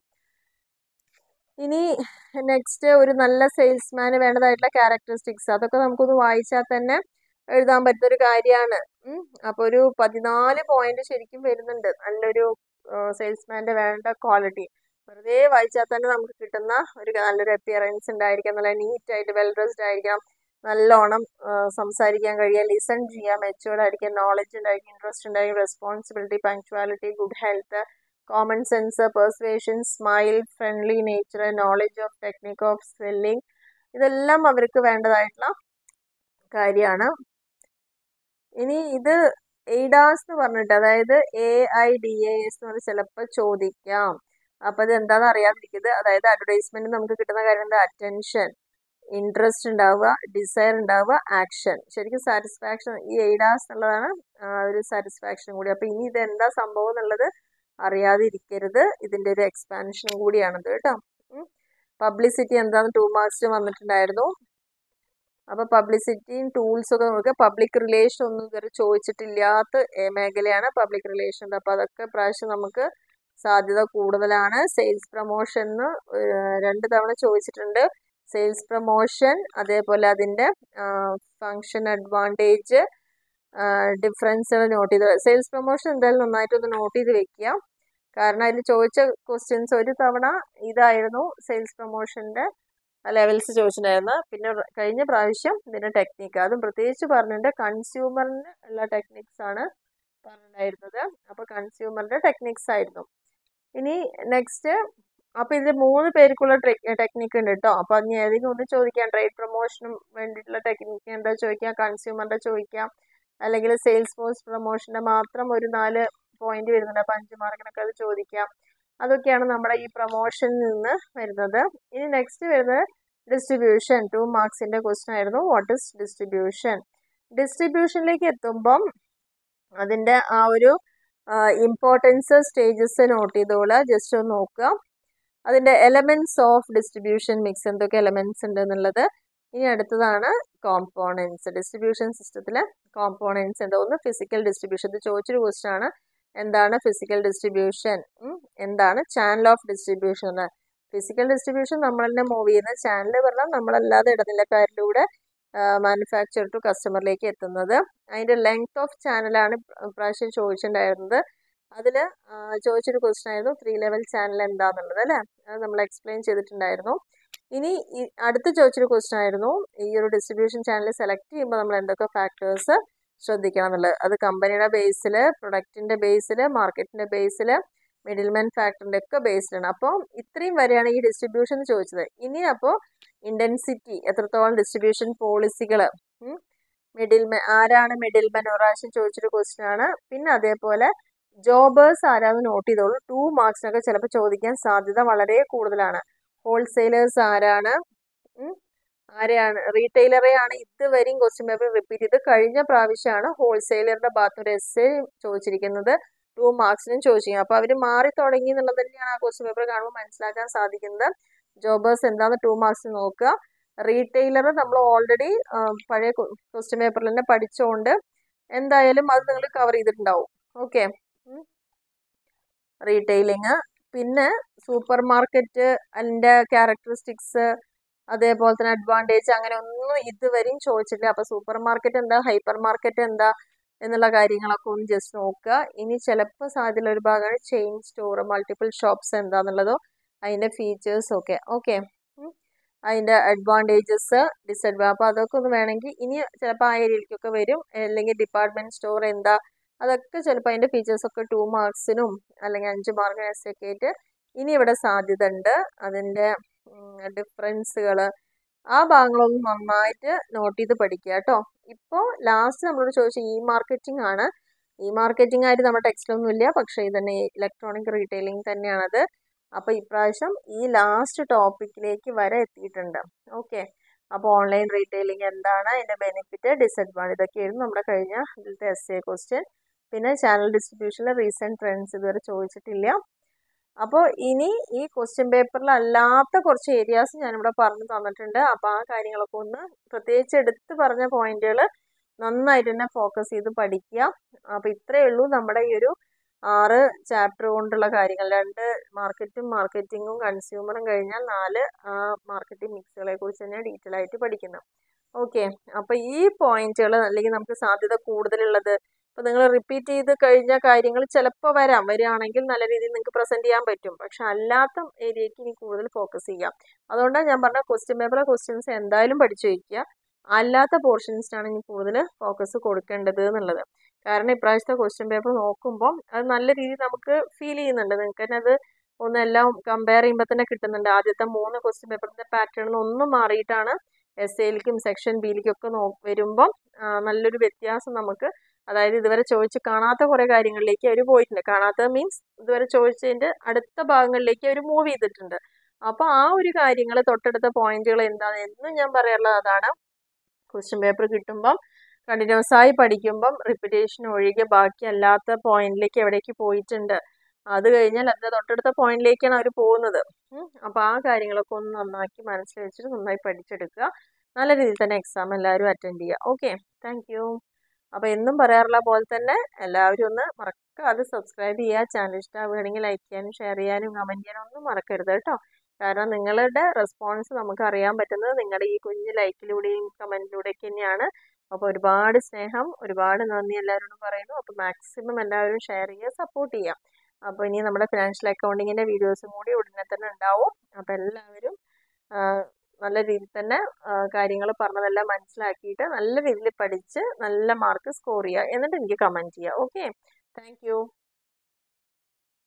ഇനി നെക്സ്റ്റ് ഒരു നല്ല സെയിൽസ്മാന് വേണ്ടതായിട്ടുള്ള ക്യാരക്ടറിസ്റ്റിക്സ് അതൊക്കെ നമുക്കൊന്ന് വായിച്ചാൽ തന്നെ എഴുതാൻ പറ്റുന്നൊരു കാര്യമാണ് അപ്പോൾ ഒരു പതിനാല് പോയിന്റ് ശരിക്കും വരുന്നുണ്ട് നല്ലൊരു സെയിൽസ്മാൻ്റെ വേണ്ട ക്വാളിറ്റി വെറുതെ വായിച്ചാൽ തന്നെ നമുക്ക് കിട്ടുന്ന ഒരു നല്ലൊരു അപ്പിയറൻസ് ഉണ്ടായിരിക്കാം നല്ല നീറ്റായിട്ട് വെൽ ഡ്രസ്ഡ് ആയിരിക്കണം നല്ലോണം സംസാരിക്കാൻ കഴിയുക ലിസൺ ചെയ്യാൻ മെച്ചുവേർഡ് ആയിരിക്കും നോളജ് ഉണ്ടായിരിക്കും ഇൻട്രസ്റ്റ് ഉണ്ടായിരിക്കും responsibility punctuality good health common sense persuasion smile friendly nature knowledge of technique of selling ഇതെല്ലാം അവർക്ക് വേണ്ടതായിട്ടുള്ള കാര്യമാണ് ഇനി ഇത് എയ്ഡാസ് എന്ന് പറഞ്ഞിട്ട് അതായത് A I D A S എന്ന് പറഞ്ഞ് ചിലപ്പോൾ ചോദിക്കാം അപ്പോൾ ഇത് എന്താണെന്ന് അറിയാതിരിക്കുന്നത് അതായത് അഡ്വർടൈസ്മെന്റ് നമുക്ക് കിട്ടുന്ന കാര്യം എന്താ അറ്റൻഷൻ ഇൻട്രസ്റ്റ് ഉണ്ടാവുക ഡിസയർ ഉണ്ടാവുക ആക്ഷൻ ശരിക്കും സാറ്റിസ്ഫാക്ഷൻ ഈ എയ്ഡാസ് എന്നുള്ളതാണ് ഒരു സാറ്റിസ്ഫാക്ഷൻ കൂടി അപ്പോൾ ഇനി ഇത് എന്താ സംഭവം എന്നുള്ളത് അറിയാതിരിക്കരുത് ഇതിൻ്റെ ഒരു എക്സ്പാൻഷൻ കൂടിയാണിത് കേട്ടോ പബ്ലിസിറ്റി എന്താണെന്ന് ടു മാർക്സിൽ വന്നിട്ടുണ്ടായിരുന്നു അപ്പോൾ പബ്ലിസിറ്റിയും ടൂൾസ് ഒക്കെ നോക്കുക പബ്ലിക് റിലേഷൻ ഒന്നും ഇതുവരെ ചോദിച്ചിട്ടില്ലാത്ത മേഖലയാണ് പബ്ലിക് റിലേഷൻ അപ്പോൾ അതൊക്കെ പ്രാവശ്യം നമുക്ക് സാധ്യത കൂടുതലാണ് സെയിൽസ് പ്രൊമോഷൻ രണ്ട് തവണ ചോദിച്ചിട്ടുണ്ട് സെയിൽസ് പ്രൊമോഷൻ അതേപോലെ അതിൻ്റെ ഫങ്ഷൻ അഡ്വാൻറ്റേജ് ഡിഫറൻസുകൾ നോട്ട് ചെയ്ത് സെയിൽസ് പ്രൊമോഷൻ എന്തായാലും നന്നായിട്ടൊന്ന് നോട്ട് ചെയ്ത് വെക്കുക കാരണം അതിൽ ചോദിച്ച ക്വസ്റ്റ്യൻസ് ഒരു തവണ ഇതായിരുന്നു സെയിൽസ് പ്രൊമോഷൻ്റെ ലെവൽസ് ചോദിച്ചിട്ടുണ്ടായിരുന്നു പിന്നെ കഴിഞ്ഞ പ്രാവശ്യം ഇതിൻ്റെ ടെക്നിക്ക് അതും പ്രത്യേകിച്ച് പറഞ്ഞിട്ടുണ്ട് കൺസ്യൂമറിന് ഉള്ള ടെക്നിക്സ് ആണ് പറഞ്ഞിട്ടുണ്ടായിരുന്നത് അപ്പോൾ കൺസ്യൂമറിൻ്റെ ടെക്നിക്സ് ആയിരുന്നു ഇനി നെക്സ്റ്റ് അപ്പോൾ ഇതിൽ മൂന്ന് പേർക്കുള്ള ടെക്നിക്ക് ഉണ്ട് കേട്ടോ അപ്പോൾ അതിന് ഏതെങ്കിലും ഒന്ന് ചോദിക്കാം ട്രേഡ് പ്രൊമോഷനും വേണ്ടിയിട്ടുള്ള ടെക്നിക്ക് എന്താ ചോദിക്കാം കൺസ്യൂമറിൻ്റെ ചോദിക്കാം അല്ലെങ്കിൽ സെയിൽസ് ഫോഴ്സ് പ്രൊമോഷൻ്റെ മാത്രം ഒരു നാല് പോയിന്റ് വരുന്നുണ്ട് അപ്പോൾ അഞ്ച് മാർക്കിനൊക്കെ അത് ചോദിക്കാം അതൊക്കെയാണ് നമ്മുടെ ഈ പ്രൊമോഷനിൽ നിന്ന് വരുന്നത് ഇനി നെക്സ്റ്റ് വരുന്നത് ഡിസ്ട്രിബ്യൂഷൻ ടു മാർക്സിന്റെ ക്വസ്റ്റൻ ആയിരുന്നു വാട്ട് ഇസ് ഡിസ്ട്രിബ്യൂഷൻ ഡിസ്ട്രിബ്യൂഷനിലേക്ക് എത്തുമ്പം അതിന്റെ ആ ഒരു ഇമ്പോർട്ടൻസ് സ്റ്റേജസ് നോട്ട് ചെയ്തോളൂ ജസ്റ്റ് ഒന്ന് നോക്കുക അതിന്റെ എലമെന്റ്സ് ഓഫ് ഡിസ്ട്രിബ്യൂഷൻ മിക്സ് എന്തൊക്കെ എലമെന്റ്സ് ഉണ്ട് എന്നുള്ളത് ഇനി അടുത്തതാണ് കോമ്പോണൻസ് ഡിസ്ട്രിബ്യൂഷൻ സിസ്റ്റത്തിലെ കോമ്പോണൻസ് എന്താ ഒന്ന് ഫിസിക്കൽ ഡിസ്ട്രിബ്യൂഷൻ ഇത് ചോദിച്ചൊരു ക്വസ്റ്റൻ ആണ് എന്താണ് ഫിസിക്കൽ ഡിസ്ട്രിബ്യൂഷൻ എന്താണ് ചാനൽ ഓഫ് ഡിസ്ട്രിബ്യൂഷൻ എന്ന് ഫിസിക്കൽ ഡിസ്ട്രിബ്യൂഷൻ നമ്മൾ തന്നെ മൂവ് ചെയ്യുന്ന ചാനൽ പറഞ്ഞാൽ നമ്മളല്ലാതെ ഇടനിലക്കാരിലൂടെ മാനുഫാക്ചർ ടു കസ്റ്റമറിലേക്ക് എത്തുന്നത് അതിൻ്റെ ലെങ്ത് ഓഫ് ചാനലാണ് പ്രാവശ്യം ചോദിച്ചിട്ടുണ്ടായിരുന്നത് അതിൽ ചോദിച്ചൊരു ക്വസ്റ്റൻ ആയിരുന്നു ത്രീ ലെവൽ ചാനൽ എന്താണെന്നുള്ളത് അല്ലേ അത് നമ്മൾ എക്സ്പ്ലെയിൻ ചെയ്തിട്ടുണ്ടായിരുന്നു ഇനി ഈ അടുത്ത് ചോദിച്ചൊരു ക്വസ്റ്റൻ ആയിരുന്നു ഈ ഒരു ഡിസ്ട്രിബ്യൂഷൻ ചാനൽ സെലക്ട് ചെയ്യുമ്പോൾ നമ്മൾ എന്തൊക്കെ ഫാക്ടേഴ്സ് ശ്രദ്ധിക്കണം എന്നുള്ളത് അത് കമ്പനിയുടെ ബേസിൽ പ്രൊഡക്റ്റിൻ്റെ ബേസിൽ മാർക്കറ്റിൻ്റെ ബേസിൽ മിഡിൽമാൻ ഫാക്ടറിൻ്റെ ഒക്കെ ബേസിലാണ് അപ്പോൾ ഇത്രയും വരെയാണ് ഈ ഡിസ്ട്രിബ്യൂഷൻ ചോദിച്ചത് ഇനി അപ്പോൾ ഇൻറ്റൻസിറ്റി എത്രത്തോളം ഡിസ്ട്രിബ്യൂഷൻ പോളിസികൾ മിഡിൽമാൻ ആരാണ് മിഡിൽമാൻ ഒരു പ്രാവശ്യം ചോദിച്ചൊരു ക്വസ്റ്റ്യൻ ആണ് പിന്നെ അതേപോലെ ജോബേഴ്സ് ആരാന്ന് നോട്ട് ചെയ്തോളൂ ടു മാർക്സിനൊക്കെ ചിലപ്പോൾ ചോദിക്കാൻ സാധ്യത വളരെ കൂടുതലാണ് ഹോൾസെയിലേഴ്സ് ആരാണ് ആരെയാണ് റീറ്റെയിലറെയാണ് ഇതുവരെയും ക്വസ്റ്റ്യൻ പേപ്പർ റിപ്പീറ്റ് ചെയ്ത് കഴിഞ്ഞ പ്രാവശ്യമാണ് ഹോൾസെയിലറുടെ ഭാഗത്ത് ഒരു എസ് ചോദിച്ചിരിക്കുന്നത് ടു മാർക്സിനും ചോദിച്ചിരിക്കുന്നത് അപ്പോൾ അവർ മാറി തുടങ്ങി എന്നുള്ളത് തന്നെയാണ് ആ ക്വസ്റ്റ്യൻ പേപ്പർ കാണുമ്പോൾ മനസ്സിലാക്കാൻ സാധിക്കുന്നത് ജോബേഴ്സ് എന്താന്ന് ടു മാർക്സ് നോക്കുക റീറ്റെയിലർ നമ്മൾ ഓൾറെഡി പഴയ ക്വസ്റ്റ്യൻ പേപ്പറിൽ തന്നെ പഠിച്ചുകൊണ്ട് എന്തായാലും അത് നിങ്ങൾ കവർ ചെയ്തിട്ടുണ്ടാവും ഓക്കെ റീറ്റെയിലിങ് പിന്നെ സൂപ്പർ മാർക്കറ്റ് അതിൻ്റെ ക്യാരക്ടറിസ്റ്റിക്സ് അതേപോലെ തന്നെ അഡ്വാൻറ്റേജ് അങ്ങനെ ഒന്നും ഇതുവരെയും ചോദിച്ചിട്ടില്ല അപ്പോൾ സൂപ്പർ മാർക്കറ്റ് എന്താ ഹൈപ്പർ മാർക്കറ്റ് എന്താ എന്നുള്ള കാര്യങ്ങളൊക്കെ ഒന്ന് ജസ്റ്റ് നോക്കുക ഇനി ചിലപ്പോൾ സാധ്യതയുള്ള ഒരു ഭാഗമാണ് ചെയിൻ സ്റ്റോർ മൾട്ടിപ്പിൾ ഷോപ്സ് എന്താണെന്നുള്ളതോ അതിൻ്റെ ഫീച്ചേഴ്സ് ഒക്കെ ഓക്കെ അതിൻ്റെ അഡ്വാൻറ്റേജസ് ഡിസഡ്വാൻറ്റേജ് അപ്പോൾ അതൊക്കെ ഒന്ന് വേണമെങ്കിൽ ഇനി ചിലപ്പോൾ ആ ഏരിയയിലേക്കൊക്കെ വരും അല്ലെങ്കിൽ ഡിപ്പാർട്ട്മെൻറ്റ് സ്റ്റോർ എന്താ അതൊക്കെ ചിലപ്പോൾ അതിൻ്റെ ഫീച്ചേഴ്സൊക്കെ ടു മാർക്സിനും അല്ലെങ്കിൽ അഞ്ച് മാർക്കിന് എസ് ഒക്കെ ആയിട്ട് ഇനി ഇവിടെ സാധ്യത ഉണ്ട് അതിൻ്റെ ഡിഫറൻസുകൾ ആ ഭാഗങ്ങളൊന്നും നന്നായിട്ട് നോട്ട് ചെയ്ത് പഠിക്കുക കേട്ടോ ഇപ്പോൾ ലാസ്റ്റ് നമ്മളോട് ചോദിച്ച ഇ മാർക്കറ്റിംഗ് ആണ് ഇ മാർക്കറ്റിംഗ് ആയിട്ട് നമ്മുടെ ടെക്സ്റ്റിലൊന്നും ഇല്ല പക്ഷേ ഇത് തന്നെ ഇലക്ട്രോണിക് റീറ്റെയിലിംഗ് തന്നെയാണത് അപ്പോൾ ഇപ്രാവശ്യം ഈ ലാസ്റ്റ് ടോപ്പിക്കിലേക്ക് വരെ എത്തിയിട്ടുണ്ട് ഓക്കെ അപ്പോൾ ഓൺലൈൻ റീറ്റെയിലിംഗ് എന്താണ് അതിൻ്റെ ബെനിഫിറ്റ് ഡിസഡ്വാൻറ്റേജ് ഇതൊക്കെയായിരുന്നു നമ്മുടെ കഴിഞ്ഞ ഇതിലത്തെ എസ് എ ക്വസ്റ്റ്യൻ പിന്നെ ചാനൽ ഡിസ്ട്രിബ്യൂഷനിലെ റീസെൻറ്റ് ട്രെൻഡ്സ് ഇതുവരെ ചോദിച്ചിട്ടില്ല അപ്പോൾ ഇനി ഈ ക്വസ്റ്റ്യൻ പേപ്പറിൽ അല്ലാത്ത കുറച്ച് ഏരിയാസ് ഞാനിവിടെ പറഞ്ഞു തന്നിട്ടുണ്ട് അപ്പോൾ ആ കാര്യങ്ങളൊക്കെ ഒന്ന് പ്രത്യേകിച്ച് എടുത്ത് പറഞ്ഞ പോയിന്റുകൾ നന്നായിട്ട് തന്നെ ഫോക്കസ് ചെയ്ത് പഠിക്കുക അപ്പോൾ ഇത്രയേ ഉള്ളൂ നമ്മുടെ ഈ ഒരു ആറ് ചാപ്റ്റർ കൊണ്ടുള്ള കാര്യങ്ങൾ രണ്ട് മാർക്കറ്റും മാർക്കറ്റിങ്ങും കൺസ്യൂമറും കഴിഞ്ഞാൽ നാല് മാർക്കറ്റിംഗ് മിക്സുകളെ കുറിച്ച് തന്നെ ഡീറ്റെയിൽ ആയിട്ട് പഠിക്കുന്നത് ഓക്കെ അപ്പോൾ ഈ പോയിന്റുകൾ അല്ലെങ്കിൽ നമുക്ക് സാധ്യത കൂടുതലുള്ളത് അപ്പോൾ നിങ്ങൾ റിപ്പീറ്റ് ചെയ്ത് കഴിഞ്ഞ കാര്യങ്ങൾ ചിലപ്പോൾ വരാം വരികയാണെങ്കിൽ നല്ല രീതിയിൽ നിങ്ങൾക്ക് പ്രസൻറ്റ് ചെയ്യാൻ പറ്റും പക്ഷെ അല്ലാത്ത ഏരിയയ്ക്ക് ഇനി കൂടുതൽ ഫോക്കസ് ചെയ്യാം അതുകൊണ്ടാണ് ഞാൻ പറഞ്ഞ ക്വസ്റ്റ്യൻ പേപ്പറിലെ ക്വസ്റ്റ്യൻസ് എന്തായാലും പഠിച്ചു വയ്ക്കുക അല്ലാത്ത പോർഷൻസിനാണ് ഇനി കൂടുതൽ ഫോക്കസ് കൊടുക്കേണ്ടത് എന്നുള്ളത് കാരണം ഇപ്രാവശ്യത്തെ ക്വസ്റ്റ്യൻ പേപ്പർ നോക്കുമ്പോൾ അത് നല്ല രീതിയിൽ നമുക്ക് ഫീൽ ചെയ്യുന്നുണ്ട് നിങ്ങൾക്ക് തന്നെ അത് ഒന്നെല്ലാം കമ്പയർ ചെയ്യുമ്പോൾ തന്നെ കിട്ടുന്നുണ്ട് ആദ്യത്തെ മൂന്ന് ക്വസ്റ്റ്യൻ പേപ്പറിൻ്റെ പാറ്റേൺ ഒന്നും മാറിയിട്ടാണ് എസ് എയിലേക്കും സെക്ഷൻ ബിയിലേക്കും ഒക്കെ നോ വരുമ്പം നല്ലൊരു വ്യത്യാസം നമുക്ക് അതായത് ഇതുവരെ ചോദിച്ച് കാണാത്ത കുറേ കാര്യങ്ങളിലേക്ക് അവർ പോയിട്ടുണ്ട് കാണാത്തത് മീൻസ് ഇതുവരെ ചോദിച്ചതിൻ്റെ അടുത്ത ഭാഗങ്ങളിലേക്ക് അവർ മൂവ് ചെയ്തിട്ടുണ്ട് അപ്പോൾ ആ ഒരു കാര്യങ്ങൾ തൊട്ടടുത്ത പോയിന്റുകൾ എന്താണ് എന്നും ഞാൻ പറയാറുള്ളത് അതാണ് ക്വസ്റ്റ്യൻ പേപ്പർ കിട്ടുമ്പം കണ്ടിന്യൂസ് ആയി പഠിക്കുമ്പം റിപ്പീറ്റേഷൻ ഒഴികെ ബാക്കി അല്ലാത്ത പോയിന്റിലേക്ക് എവിടേക്ക് പോയിട്ടുണ്ട് അത് കഴിഞ്ഞാൽ അതിൻ്റെ തൊട്ടടുത്ത പോയിന്റിലേക്കാണ് അവർ പോകുന്നത് അപ്പോൾ ആ കാര്യങ്ങളൊക്കെ ഒന്ന് നന്നാക്കി മനസ്സിൽ വെച്ചിട്ട് നന്നായി പഠിച്ചെടുക്കുക നല്ല രീതിയിൽ തന്നെ എക്സാം എല്ലാവരും അറ്റൻഡ് ചെയ്യുക ഓക്കെ താങ്ക് യു അപ്പോൾ എന്നും പറയാറുള്ള പോലെ തന്നെ എല്ലാവരും ഒന്ന് മറക്കാതെ സബ്സ്ക്രൈബ് ചെയ്യുക ചാനൽ ഇഷ്ടമാവുകയാണെങ്കിൽ ലൈക്ക് ചെയ്യാനും ഷെയർ ചെയ്യാനും കമൻറ്റ് ചെയ്യാനും ഒന്നും മറക്കരുത് കേട്ടോ കാരണം നിങ്ങളുടെ റെസ്പോൺസ് നമുക്ക് അറിയാൻ പറ്റുന്നത് നിങ്ങളുടെ ഈ കുഞ്ഞ് ലൈക്കിലൂടെയും കമൻറ്റിലൂടെയൊക്കെ തന്നെയാണ് അപ്പോൾ ഒരുപാട് സ്നേഹം ഒരുപാട് നന്ദി എല്ലാവരോടും പറയുന്നു അപ്പോൾ മാക്സിമം എല്ലാവരും ഷെയർ ചെയ്യുക സപ്പോർട്ട് ചെയ്യുക അപ്പോൾ ഇനി നമ്മുടെ ഫിനാൻഷ്യൽ അക്കൗണ്ടിങ്ങിൻ്റെ വീഡിയോസും കൂടി ഉടനെ തന്നെ ഉണ്ടാവും അപ്പോൾ എല്ലാവരും നല്ല രീതിയിൽ തന്നെ കാര്യങ്ങൾ പറഞ്ഞതെല്ലാം മനസ്സിലാക്കിയിട്ട് നല്ല രീതിയിൽ പഠിച്ച് നല്ല മാർക്ക് സ്കോർ ചെയ്യുക എന്നിട്ട് എനിക്ക് കമൻറ്റ് ചെയ്യുക ഓക്കെ താങ്ക്